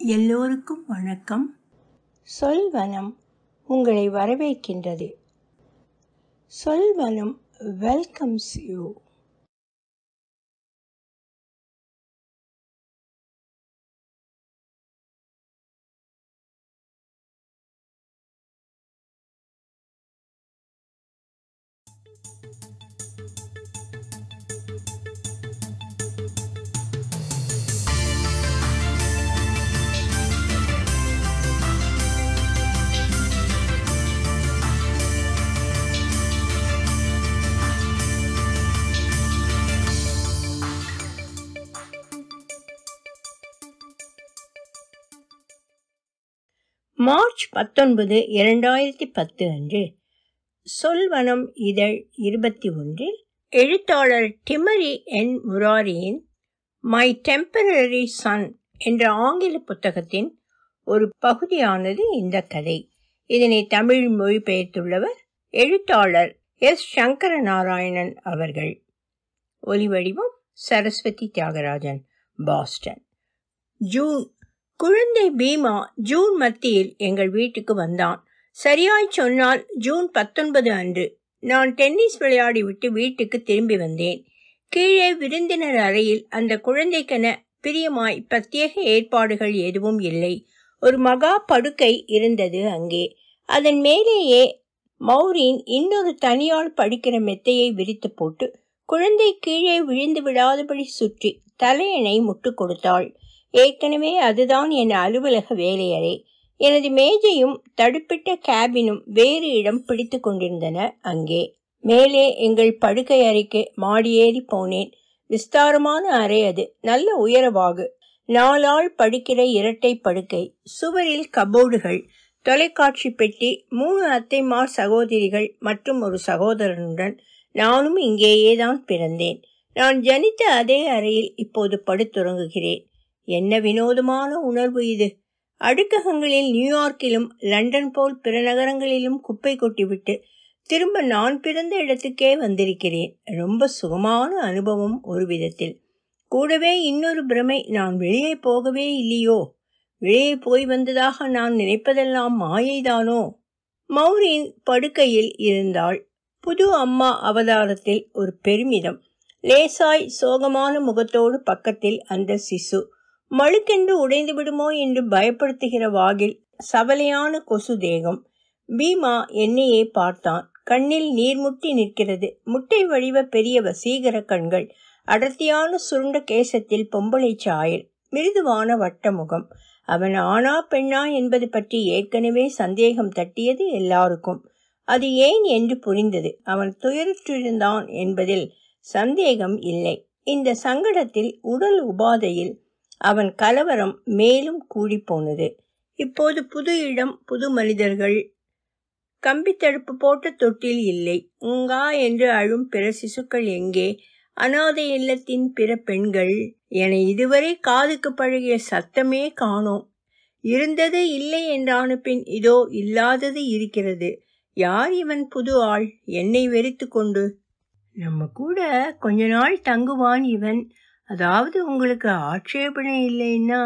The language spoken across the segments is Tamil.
எல்லோருக்கும் வணக்கம் சொல்வனம் உங்களை வரவேற்கின்றது சொல்வனம் வெல்கம்ஸ் யூ மார்ச் பத்தொன்பது இரண்டாயிரத்தி பத்து அன்று சொல்வனம் இதழ் இருபத்தி ஒன்றில் எழுத்தாளர் டிமரி என் முராரியின் மை டெம்பரரி சன் என்ற ஆங்கில புத்தகத்தின் ஒரு பகுதியானது இந்த கதை இதனை தமிழ் மொழிபெயர்த்துள்ளவர் எழுத்தாளர் எஸ் சங்கர நாராயணன் அவர்கள் ஒலிவடிவம் சரஸ்வதி தியாகராஜன் பாஸ்டன் ஜூன் குழந்தை பீமா ஜூன் மத்தியில் எங்கள் வீட்டுக்கு வந்தான் சரியாய் சொன்னால் ஜூன் பத்தொன்பது அன்று நான் டென்னிஸ் விளையாடிவிட்டு வீட்டுக்கு திரும்பி வந்தேன் கீழே விருந்தினர் அறையில் அந்த குழந்தைக்கென பிரியமாய் பிரத்யேக ஏற்பாடுகள் எதுவும் இல்லை ஒரு மகா படுக்கை இருந்தது அங்கே அதன் மேலேயே மௌரின் இன்னொரு தனியால் படிக்கிற மெத்தையை விரித்து போட்டு குழந்தை கீழே விழுந்து விடாதபடி சுற்றி தலையணை முட்டு கொடுத்தாள் ஏற்கனவே அதுதான் என் அலுவலக வேலையறை எனது மேஜையும் தடுப்பிட்ட கேபினும் வேறு இடம் பிடித்து கொண்டிருந்தன அங்கே மேலே எங்கள் படுக்கை அறைக்கு மாடியேறி போனேன் விஸ்தாரமான அறை அது நல்ல உயரவாகு நாலாள் படுக்கிற இரட்டை படுக்கை சுவரில் கபோர்டுகள் தொலைக்காட்சி பெட்டி மூணு அத்தைமார் சகோதரிகள் மற்றும் ஒரு சகோதரனுடன் நானும் இங்கேயே தான் பிறந்தேன் நான் ஜனித்த அதே அறையில் இப்போது படுத்துறங்குகிறேன் என்ன வினோதமான உணர்வு இது அடுக்ககங்களில் நியூயார்க்கிலும் லண்டன் போல் பிற நகரங்களிலும் குப்பை கொட்டிவிட்டு திரும்ப நான் பிறந்த இடத்துக்கே வந்திருக்கிறேன் ரொம்ப சுகமான அனுபவம் ஒரு விதத்தில் கூடவே இன்னொரு பிரமை நான் வெளியே போகவே இல்லையோ வெளியே போய் வந்ததாக நான் நினைப்பதெல்லாம் மாயைதானோ மௌரின் படுக்கையில் இருந்தாள் புது அம்மா அவதாரத்தில் ஒரு பெருமிதம் லேசாய் சோகமான முகத்தோடு பக்கத்தில் அந்த சிசு மழுக்கென்று உடைந்து விடுமோ என்று பயப்படுத்துகிற வாகில் சவலையான கொசு தேகம் பீமா என்னையே பார்த்தான் கண்ணில் நீர்முட்டி நிற்கிறது முட்டை வடிவ பெரிய வசீகர கண்கள் அடர்த்தியான சுருண்ட கேசத்தில் பொம்பளை சாயல் மிருதுவான வட்ட முகம் அவன் ஆனா பெண்ணா என்பது பற்றி ஏற்கனவே சந்தேகம் தட்டியது எல்லாருக்கும் அது ஏன் என்று புரிந்தது அவன் துயருற்றிருந்தான் என்பதில் சந்தேகம் இல்லை இந்த சங்கடத்தில் உடல் உபாதையில் அவன் கலவரம் மேலும் கூடிப்போனது இப்போது புது இடம் புது மனிதர்கள் கம்பி தடுப்பு போட்ட தொட்டில் இல்லை உங்கா என்று அழும் பிற சிசுக்கள் எங்கே அனாதை இல்லத்தின் பிற பெண்கள் என இதுவரை காதுக்கு பழகிய சத்தமே காணோம் இருந்தது இல்லை என்றான பின் இதோ இல்லாதது இருக்கிறது யார் இவன் புது ஆள் என்னை வெறித்து கொண்டு நம்ம கூட கொஞ்ச நாள் தங்குவான் இவன் அதாவது உங்களுக்கு ஆட்சேபனை இல்லைன்னா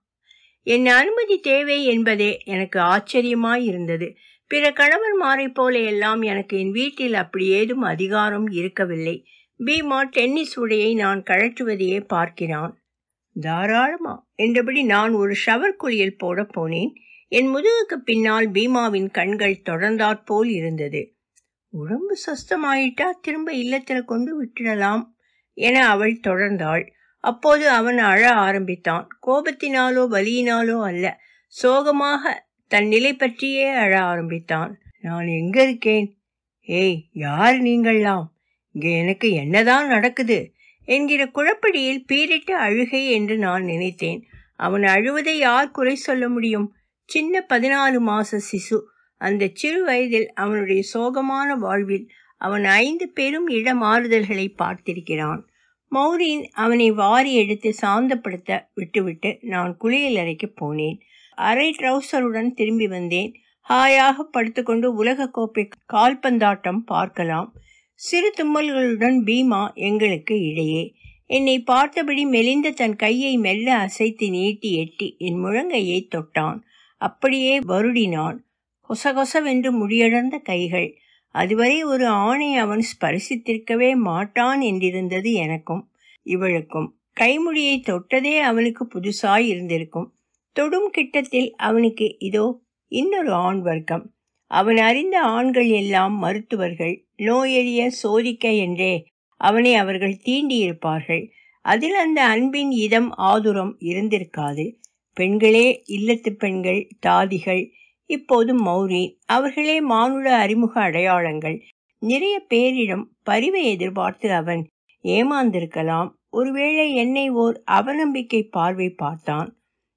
என் அனுமதி தேவை என்பதே எனக்கு ஆச்சரியமாய் இருந்தது பிற கணவன்மாரை போல எல்லாம் எனக்கு என் வீட்டில் அப்படி ஏதும் அதிகாரம் இருக்கவில்லை பீமா டென்னிஸ் உடையை நான் கழற்றுவதையே பார்க்கிறான் தாராளமா என்றபடி நான் ஒரு ஷவர் குளியல் போட போனேன் என் முதுகுக்கு பின்னால் பீமாவின் கண்கள் தொடர்ந்தாற்போல் இருந்தது உடம்பு சொஸ்தமாயிட்டா திரும்ப இல்லத்துல கொண்டு விட்டுடலாம் என அவள் தொடர்ந்தாள் அப்போது அவன் அழ ஆரம்பித்தான் கோபத்தினாலோ வலியினாலோ அல்ல சோகமாக தன் நிலை பற்றியே அழ ஆரம்பித்தான் நான் எங்க இருக்கேன் ஏய் யார் நீங்கள்லாம் இங்க எனக்கு என்னதான் நடக்குது என்கிற குழப்படியில் பீரிட்ட அழுகை என்று நான் நினைத்தேன் அவன் அழுவதை யார் குறை சொல்ல முடியும் சின்ன பதினாலு மாச சிசு அந்த சிறு வயதில் அவனுடைய சோகமான வாழ்வில் அவன் ஐந்து பெரும் இடமாறுதல்களை பார்த்திருக்கிறான் மௌரின் அவனை வாரி எடுத்து சாந்தப்படுத்த விட்டுவிட்டு நான் குளியல் அறைக்கு போனேன் அரை ட்ரௌசருடன் திரும்பி வந்தேன் ஹாயாக படுத்துக்கொண்டு உலக கோப்பை கால்பந்தாட்டம் பார்க்கலாம் சிறு தும்மல்களுடன் பீமா எங்களுக்கு இடையே என்னை பார்த்தபடி மெலிந்த தன் கையை மெல்ல அசைத்து நீட்டி எட்டி என் முழங்கையை தொட்டான் அப்படியே வருடினான் கொசகொசவென்று முடியடர்ந்த கைகள் அதுவரை ஒரு ஆணை அவன் ஸ்பரிசித்திருக்கவே மாட்டான் என்றிருந்தது எனக்கும் இவளுக்கும் கைமுடியை தொட்டதே அவனுக்கு புதுசாய் இருந்திருக்கும் தொடும் கிட்டத்தில் அவனுக்கு இதோ இன்னொரு ஆண் வர்க்கம் அவன் அறிந்த ஆண்கள் எல்லாம் மருத்துவர்கள் நோயெறிய சோதிக்க என்றே அவனை அவர்கள் தீண்டியிருப்பார்கள் அதில் அந்த அன்பின் இதம் ஆதுரம் இருந்திருக்காது பெண்களே இல்லத்து பெண்கள் தாதிகள் இப்போது மௌரி அவர்களே மானுட அறிமுக அடையாளங்கள் நிறைய பேரிடம் பரிவை எதிர்பார்த்து அவன் ஏமாந்திருக்கலாம் ஒருவேளை என்னை ஓர் அவநம்பிக்கை பார்வை பார்த்தான்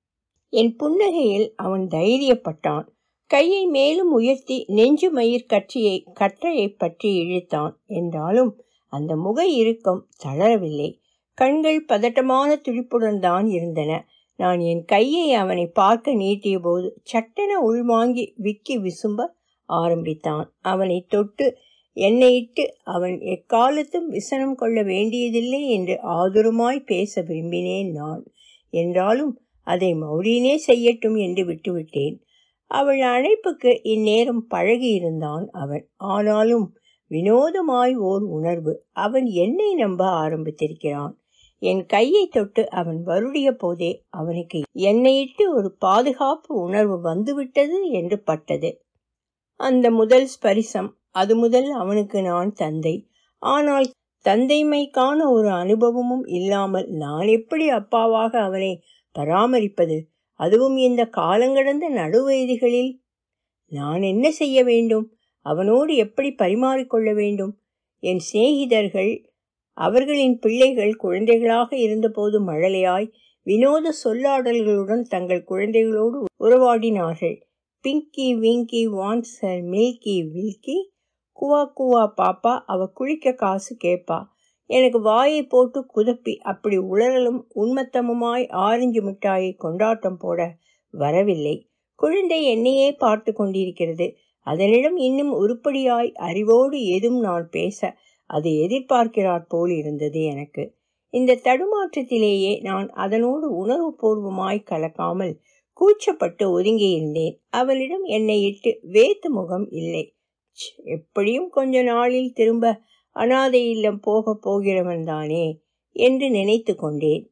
என் புன்னகையில் அவன் தைரியப்பட்டான் கையை மேலும் உயர்த்தி நெஞ்சு மயிர் கட்சியை கற்றையை பற்றி இழுத்தான் என்றாலும் அந்த முக இறுக்கம் தளரவில்லை கண்கள் பதட்டமான துடிப்புடன் தான் இருந்தன நான் என் கையை அவனை பார்க்க நீட்டிய போது சட்டென உள்வாங்கி விக்கி விசும்ப ஆரம்பித்தான் அவனை தொட்டு என்னையிட்டு அவன் எக்காலத்தும் விசனம் கொள்ள வேண்டியதில்லை என்று ஆதுரமாய் பேச விரும்பினேன் நான் என்றாலும் அதை மௌரியனே செய்யட்டும் என்று விட்டுவிட்டேன் அவள் அழைப்புக்கு இந்நேரம் பழகியிருந்தான் அவன் ஆனாலும் வினோதமாய் ஓர் உணர்வு அவன் என்னை நம்ப ஆரம்பித்திருக்கிறான் என் கையை தொட்டு அவன் வருடிய போதே அவனுக்கு என்னையிட்டு ஒரு பாதுகாப்பு உணர்வு வந்துவிட்டது என்று பட்டது அந்த முதல் ஸ்பரிசம் அது முதல் அவனுக்கு நான் தந்தை ஆனால் தந்தைமைக்கான ஒரு அனுபவமும் இல்லாமல் நான் எப்படி அப்பாவாக அவனை பராமரிப்பது அதுவும் இந்த காலங்கடந்த நடுவயதிகளில் நான் என்ன செய்ய வேண்டும் அவனோடு எப்படி பரிமாறிக்கொள்ள வேண்டும் என் சிநேகிதர்கள் அவர்களின் பிள்ளைகள் குழந்தைகளாக இருந்தபோது மழலையாய் வினோத சொல்லாடல்களுடன் தங்கள் குழந்தைகளோடு உறவாடினார்கள் pinky winky wants her milky wilky குவா குவா பாப்பா அவ குளிக்க காசு கேப்பா எனக்கு வாயை போட்டு குதப்பி அப்படி உளறலும் உண்மத்தமுமாய் ஆரஞ்சு மிட்டாயை கொண்டாட்டம் போட வரவில்லை குழந்தை என்னையே பார்த்து கொண்டிருக்கிறது அதனிடம் இன்னும் உருப்படியாய் அறிவோடு எதுவும் நான் பேச அது எதிர்பார்க்கிறாற் போல் இருந்தது எனக்கு இந்த தடுமாற்றத்திலேயே நான் அதனோடு உணர்வுபூர்வமாய் கலக்காமல் கூச்சப்பட்டு ஒதுங்கியிருந்தேன் அவளிடம் என்னை இட்டு வேத்து முகம் இல்லை எப்படியும் கொஞ்ச நாளில் திரும்ப அனாதை இல்லம் போக போகிறவன் தானே என்று நினைத்து கொண்டேன்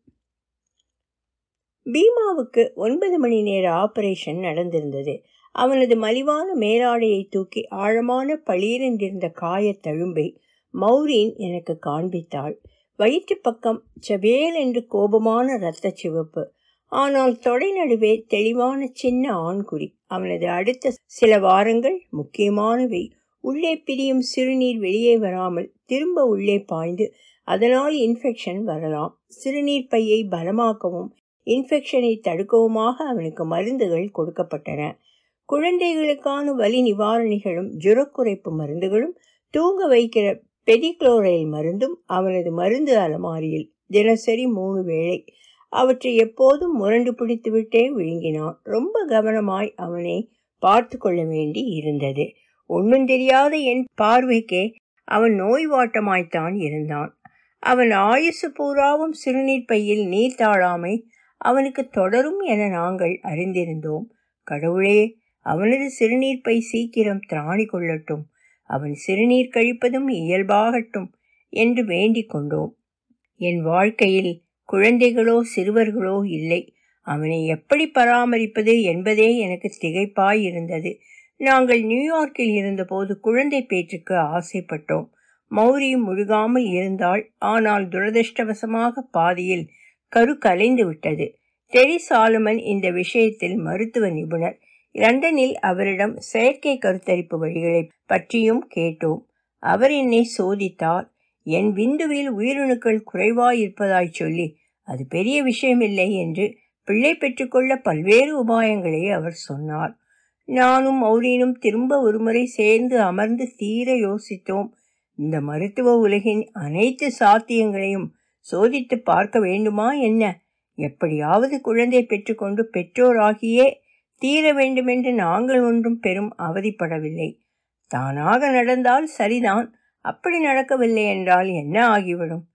பீமாவுக்கு ஒன்பது மணி நேர ஆபரேஷன் நடந்திருந்தது அவனது மலிவான மேலாடையை தூக்கி ஆழமான பளீரென்றிருந்த காயத் தழும்பை மௌரீன் எனக்கு காண்பித்தாள் வயிற்று பக்கம் செவேல் என்று கோபமான இரத்த சிவப்பு ஆனால் தொடை நடுவே தெளிவான சின்ன ஆண்குறி அவனது அடுத்த சில வாரங்கள் முக்கியமானவை உள்ளே பிரியும் சிறுநீர் வெளியே வராமல் திரும்ப உள்ளே பாய்ந்து அதனால் இன்ஃபெக்ஷன் வரலாம் சிறுநீர் பையை பலமாக்கவும் இன்ஃபெக்ஷனை தடுக்கவுமாக அவனுக்கு மருந்துகள் கொடுக்கப்பட்டன குழந்தைகளுக்கான வலி நிவாரணிகளும் ஜுரக்குறைப்பு மருந்துகளும் தூங்க வைக்கிற பெடிக்ளோரைல் மருந்தும் அவனது மருந்து அலமாரியில் தினசரி மூணு வேளை அவற்றை எப்போதும் முரண்டு பிடித்துவிட்டே விழுங்கினான் ரொம்ப கவனமாய் அவனை பார்த்து கொள்ள வேண்டி இருந்தது ஒன்றும் தெரியாத என் பார்வைக்கே அவன் நோய்வாட்டமாய்த்தான் இருந்தான் அவன் ஆயுசு பூராவும் சிறுநீர் பையில் நீர் தாழாமை அவனுக்கு தொடரும் என நாங்கள் அறிந்திருந்தோம் கடவுளே அவனது சிறுநீர் பை சீக்கிரம் திராணி கொள்ளட்டும் அவன் சிறுநீர் கழிப்பதும் இயல்பாகட்டும் என்று வேண்டிக் கொண்டோம் என் வாழ்க்கையில் குழந்தைகளோ சிறுவர்களோ இல்லை அவனை எப்படி பராமரிப்பது என்பதே எனக்கு திகைப்பாய் இருந்தது நாங்கள் நியூயார்க்கில் இருந்தபோது குழந்தை பேற்றுக்கு ஆசைப்பட்டோம் மௌரி முழுகாமல் இருந்தாள் ஆனால் துரதிருஷ்டவசமாக பாதியில் கரு கலைந்து விட்டது டெரி சாலுமன் இந்த விஷயத்தில் மருத்துவ நிபுணர் லண்டனில் அவரிடம் செயற்கை கருத்தரிப்பு வழிகளை பற்றியும் கேட்டோம் அவர் என்னை சோதித்தார் என் விந்துவில் உயிரணுக்கள் குறைவாயிருப்பதாய் சொல்லி அது பெரிய விஷயமில்லை என்று பிள்ளை பெற்றுக்கொள்ள பல்வேறு உபாயங்களை அவர் சொன்னார் நானும் மௌரீனும் திரும்ப ஒருமுறை சேர்ந்து அமர்ந்து தீர யோசித்தோம் இந்த மருத்துவ உலகின் அனைத்து சாத்தியங்களையும் சோதித்து பார்க்க வேண்டுமா என்ன எப்படியாவது குழந்தை பெற்றுக்கொண்டு பெற்றோராகியே தீர வேண்டுமென்று நாங்கள் ஒன்றும் பெரும் அவதிப்படவில்லை தானாக நடந்தால் சரிதான் அப்படி நடக்கவில்லை என்றால் என்ன ஆகிவிடும்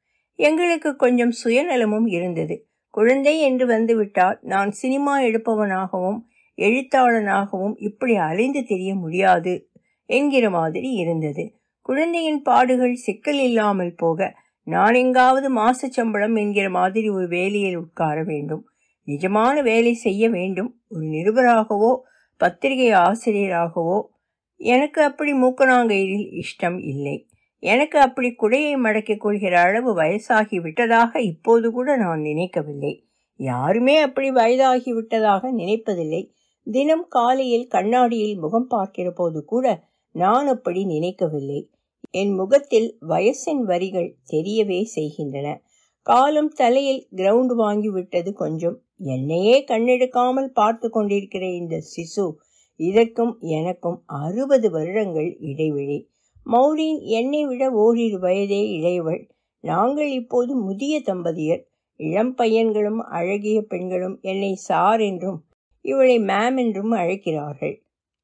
எங்களுக்கு கொஞ்சம் சுயநலமும் இருந்தது குழந்தை என்று வந்துவிட்டால் நான் சினிமா எடுப்பவனாகவும் எழுத்தாளனாகவும் இப்படி அலைந்து தெரிய முடியாது என்கிற மாதிரி இருந்தது குழந்தையின் பாடுகள் சிக்கல் இல்லாமல் போக நான் எங்காவது மாச சம்பளம் என்கிற மாதிரி ஒரு வேலையில் உட்கார வேண்டும் நிஜமான வேலை செய்ய வேண்டும் ஒரு நிருபராகவோ பத்திரிகை ஆசிரியராகவோ எனக்கு அப்படி மூக்கணாங்கயிலில் இஷ்டம் இல்லை எனக்கு அப்படி குடையை மடக்கிக் கொள்கிற அளவு வயசாகி விட்டதாக இப்போது கூட நான் நினைக்கவில்லை யாருமே அப்படி வயதாகி விட்டதாக நினைப்பதில்லை தினம் காலையில் கண்ணாடியில் முகம் பார்க்கிற போது கூட நான் அப்படி நினைக்கவில்லை என் முகத்தில் வயசின் வரிகள் தெரியவே செய்கின்றன காலம் தலையில் கிரவுண்ட் வாங்கி விட்டது கொஞ்சம் என்னையே கண்ணெடுக்காமல் பார்த்து கொண்டிருக்கிற இந்த சிசு இதற்கும் எனக்கும் அறுபது வருடங்கள் இடைவெளி மௌரின் என்னை விட ஓரிரு வயதே இளையவள் நாங்கள் இப்போது முதிய தம்பதியர் இளம் பையன்களும் அழகிய பெண்களும் என்னை சார் என்றும் இவளை மேம் என்றும் அழைக்கிறார்கள்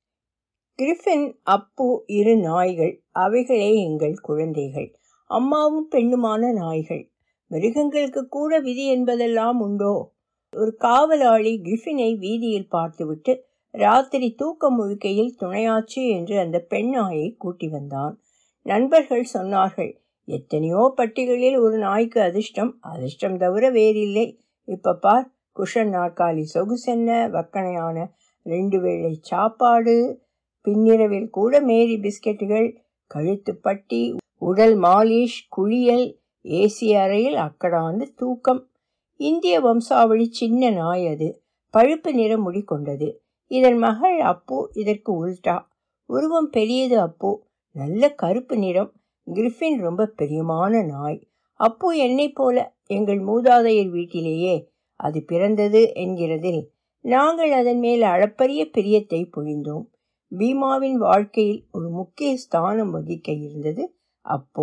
கிரிஃபின் அப்பு இரு நாய்கள் அவைகளே எங்கள் குழந்தைகள் அம்மாவும் பெண்ணுமான நாய்கள் மிருகங்களுக்கு கூட விதி என்பதெல்லாம் உண்டோ ஒரு காவலாளி கிரிஃபினை வீதியில் பார்த்துவிட்டு ராத்திரி தூக்கம் முழுக்கையில் துணையாச்சு என்று அந்த பெண் நாயை கூட்டி வந்தான் நண்பர்கள் சொன்னார்கள் எத்தனையோ பட்டிகளில் ஒரு நாய்க்கு அதிர்ஷ்டம் அதிர்ஷ்டம் தவிர வேறில்லை இப்ப பார் குஷன் நாற்காலி சொகுசென்ன வக்கணையான ரெண்டு வேளை சாப்பாடு பின்னிரவில் கூட மேரி பிஸ்கெட்டுகள் கழுத்து பட்டி உடல் மாலிஷ் குளியல் ஏசி அறையில் அக்கடாந்து தூக்கம் இந்திய வம்சாவளி சின்ன நாய் அது பழுப்பு நிற முடி கொண்டது இதன் மகள் அப்பு இதற்கு உல்டா உருவம் பெரியது அப்பு நல்ல கருப்பு நிறம் கிரிஃபின் ரொம்ப பிரியமான நாய் அப்பு என்னை போல எங்கள் மூதாதையர் வீட்டிலேயே அது பிறந்தது என்கிறதில் நாங்கள் அதன் மேல் அளப்பரிய பிரியத்தை பொழிந்தோம் பீமாவின் வாழ்க்கையில் ஒரு முக்கிய ஸ்தானம் வகிக்க இருந்தது அப்போ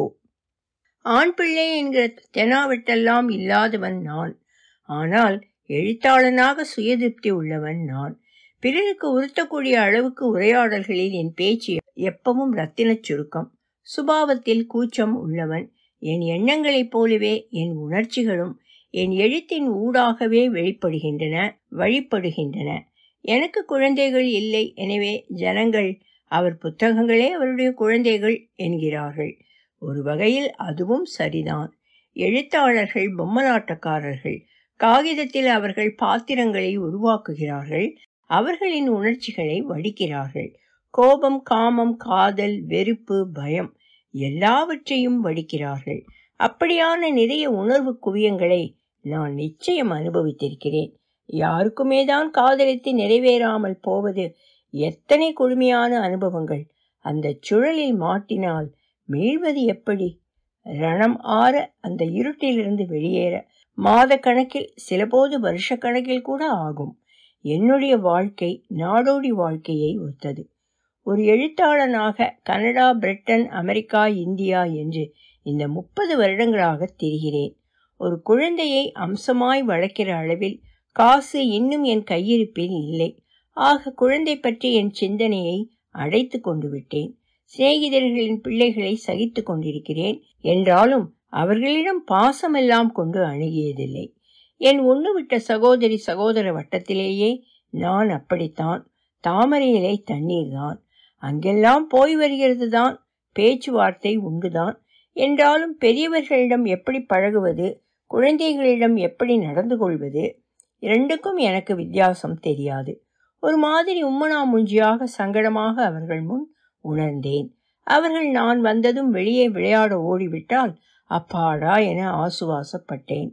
ஆண் பிள்ளை என்கிற தெனாவட்டெல்லாம் இல்லாதவன் நான் ஆனால் எழுத்தாளனாக சுயதிருப்தி உள்ளவன் நான் பிறருக்கு உறுத்தக்கூடிய அளவுக்கு உரையாடல்களில் என் பேச்சு எப்பவும் ரத்தினச் சுருக்கம் சுபாவத்தில் கூச்சம் உள்ளவன் என் எண்ணங்களைப் போலவே என் உணர்ச்சிகளும் என் எழுத்தின் ஊடாகவே வெளிப்படுகின்றன வழிபடுகின்றன எனக்கு குழந்தைகள் இல்லை எனவே ஜனங்கள் அவர் புத்தகங்களே அவருடைய குழந்தைகள் என்கிறார்கள் ஒரு வகையில் அதுவும் சரிதான் எழுத்தாளர்கள் பொம்மலாட்டக்காரர்கள் காகிதத்தில் அவர்கள் பாத்திரங்களை உருவாக்குகிறார்கள் அவர்களின் உணர்ச்சிகளை வடிக்கிறார்கள் கோபம் காமம் காதல் வெறுப்பு பயம் எல்லாவற்றையும் வடிக்கிறார்கள் அப்படியான நிறைய உணர்வு குவியங்களை நான் நிச்சயம் அனுபவித்திருக்கிறேன் யாருக்குமே தான் காதலித்து நிறைவேறாமல் போவது எத்தனை கொடுமையான அனுபவங்கள் அந்த சுழலில் மாட்டினால் மீள்வது எப்படி ரணம் ஆற அந்த இருட்டிலிருந்து வெளியேற மாத கணக்கில் சிலபோது வருஷ கணக்கில் கூட ஆகும் என்னுடைய வாழ்க்கை நாடோடி வாழ்க்கையை ஒத்தது ஒரு எழுத்தாளனாக கனடா பிரிட்டன் அமெரிக்கா இந்தியா என்று இந்த முப்பது வருடங்களாக திரிகிறேன் ஒரு குழந்தையை அம்சமாய் வளர்க்கிற அளவில் காசு இன்னும் என் கையிருப்பில் இல்லை ஆக குழந்தை பற்றி என் சிந்தனையை அடைத்து கொண்டு விட்டேன் சிநேகிதர்களின் பிள்ளைகளை சகித்து கொண்டிருக்கிறேன் என்றாலும் அவர்களிடம் பாசமெல்லாம் கொண்டு அணுகியதில்லை என் ஒண்ணு விட்ட சகோதரி சகோதர வட்டத்திலேயே நான் அப்படித்தான் தாமரை இலை தண்ணீர் தான் அங்கெல்லாம் போய் வருகிறது தான் பேச்சுவார்த்தை உண்டுதான் என்றாலும் பெரியவர்களிடம் எப்படி பழகுவது குழந்தைகளிடம் எப்படி நடந்து கொள்வது இரண்டுக்கும் எனக்கு வித்தியாசம் தெரியாது ஒரு மாதிரி உம்மனா முஞ்சியாக சங்கடமாக அவர்கள் முன் உணர்ந்தேன் அவர்கள் நான் வந்ததும் வெளியே விளையாட ஓடிவிட்டால் அப்பாடா என ஆசுவாசப்பட்டேன்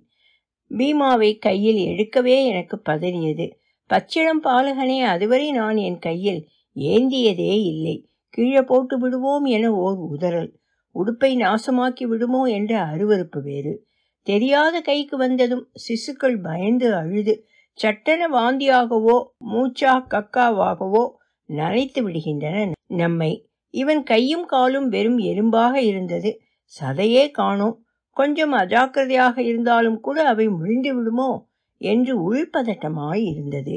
பீமாவை கையில் எடுக்கவே எனக்கு பதறியது பச்சிடம் பாலகனே அதுவரை நான் என் கையில் ஏந்தியதே இல்லை கீழே போட்டு விடுவோம் என ஓர் உதறல் உடுப்பை நாசமாக்கி விடுமோ என்ற அருவறுப்பு வேறு தெரியாத கைக்கு வந்ததும் சிசுக்கள் பயந்து அழுது சட்டன வாந்தியாகவோ மூச்சா கக்காவாகவோ நனைத்து விடுகின்றன நம்மை இவன் கையும் காலும் வெறும் எறும்பாக இருந்தது சதையே காணோம் கொஞ்சம் அஜாக்கிரதையாக இருந்தாலும் கூட அவை முழிந்து விடுமோ என்று உள்பதட்டமாய் இருந்தது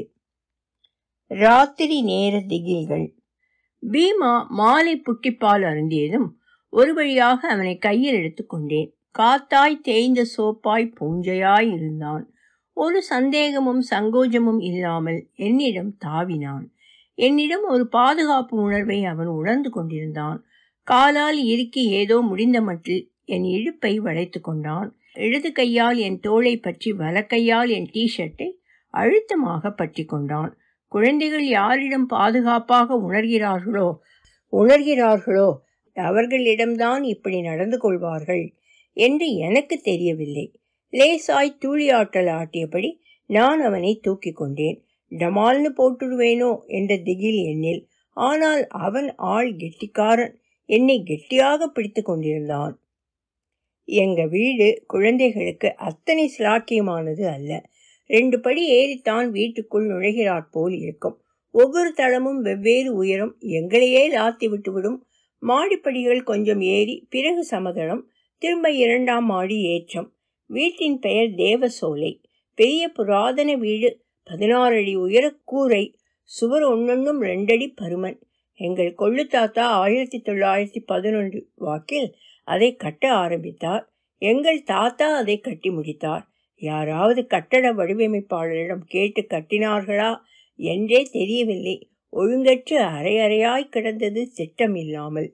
ராத்திரி நேர திகில்கள் பீமா மாலை புட்டிப்பால் அருந்தியதும் ஒரு வழியாக அவனை கையில் எடுத்துக்கொண்டேன் காத்தாய் தேய்ந்த சோப்பாய் பூஞ்சையாய் இருந்தான் ஒரு சந்தேகமும் சங்கோஜமும் இல்லாமல் என்னிடம் தாவினான் என்னிடம் ஒரு பாதுகாப்பு உணர்வை அவன் உணர்ந்து கொண்டிருந்தான் காலால் இறுக்கி ஏதோ முடிந்த மட்டில் என் இழுப்பை வளைத்து கொண்டான் இடது கையால் என் தோளை பற்றி வலக்கையால் என் டிஷர்ட்டை அழுத்தமாக பற்றி கொண்டான் குழந்தைகள் யாரிடம் பாதுகாப்பாக உணர்கிறார்களோ உணர்கிறார்களோ அவர்களிடம்தான் இப்படி நடந்து கொள்வார்கள் என்று எனக்கு தெரியவில்லை லேசாய் தூளியாட்டல் ஆட்டியபடி நான் அவனை தூக்கி கொண்டேன் டமால்னு போட்டுடுவேனோ என்ற திகில் எண்ணில் ஆனால் அவன் ஆள் கெட்டிக்காரன் என்னை கெட்டியாக பிடித்து கொண்டிருந்தான் எங்க வீடு குழந்தைகளுக்கு அத்தனை சிலாக்கியமானது அல்ல ரெண்டு படி ஏறித்தான் வீட்டுக்குள் நுழைகிறாற் போல் இருக்கும் ஒவ்வொரு தளமும் வெவ்வேறு உயரம் எங்களையே லாத்தி விட்டுவிடும் மாடிப்படிகள் கொஞ்சம் ஏறி பிறகு சமதளம் திரும்ப இரண்டாம் மாடி ஏற்றம் வீட்டின் பெயர் தேவசோலை பெரிய புராதன வீடு பதினாறு அடி உயர கூரை சுவர் ஒன்னொன்னும் ரெண்டடி பருமன் எங்கள் கொள்ளு தாத்தா ஆயிரத்தி தொள்ளாயிரத்தி பதினொன்று வாக்கில் அதை கட்ட ஆரம்பித்தார் எங்கள் தாத்தா அதை கட்டி முடித்தார் யாராவது கட்டட வடிவமைப்பாளரிடம் கேட்டு கட்டினார்களா என்றே தெரியவில்லை ஒழுங்கற்று அரை அறையாய் கிடந்தது திட்டம் இல்லாமல்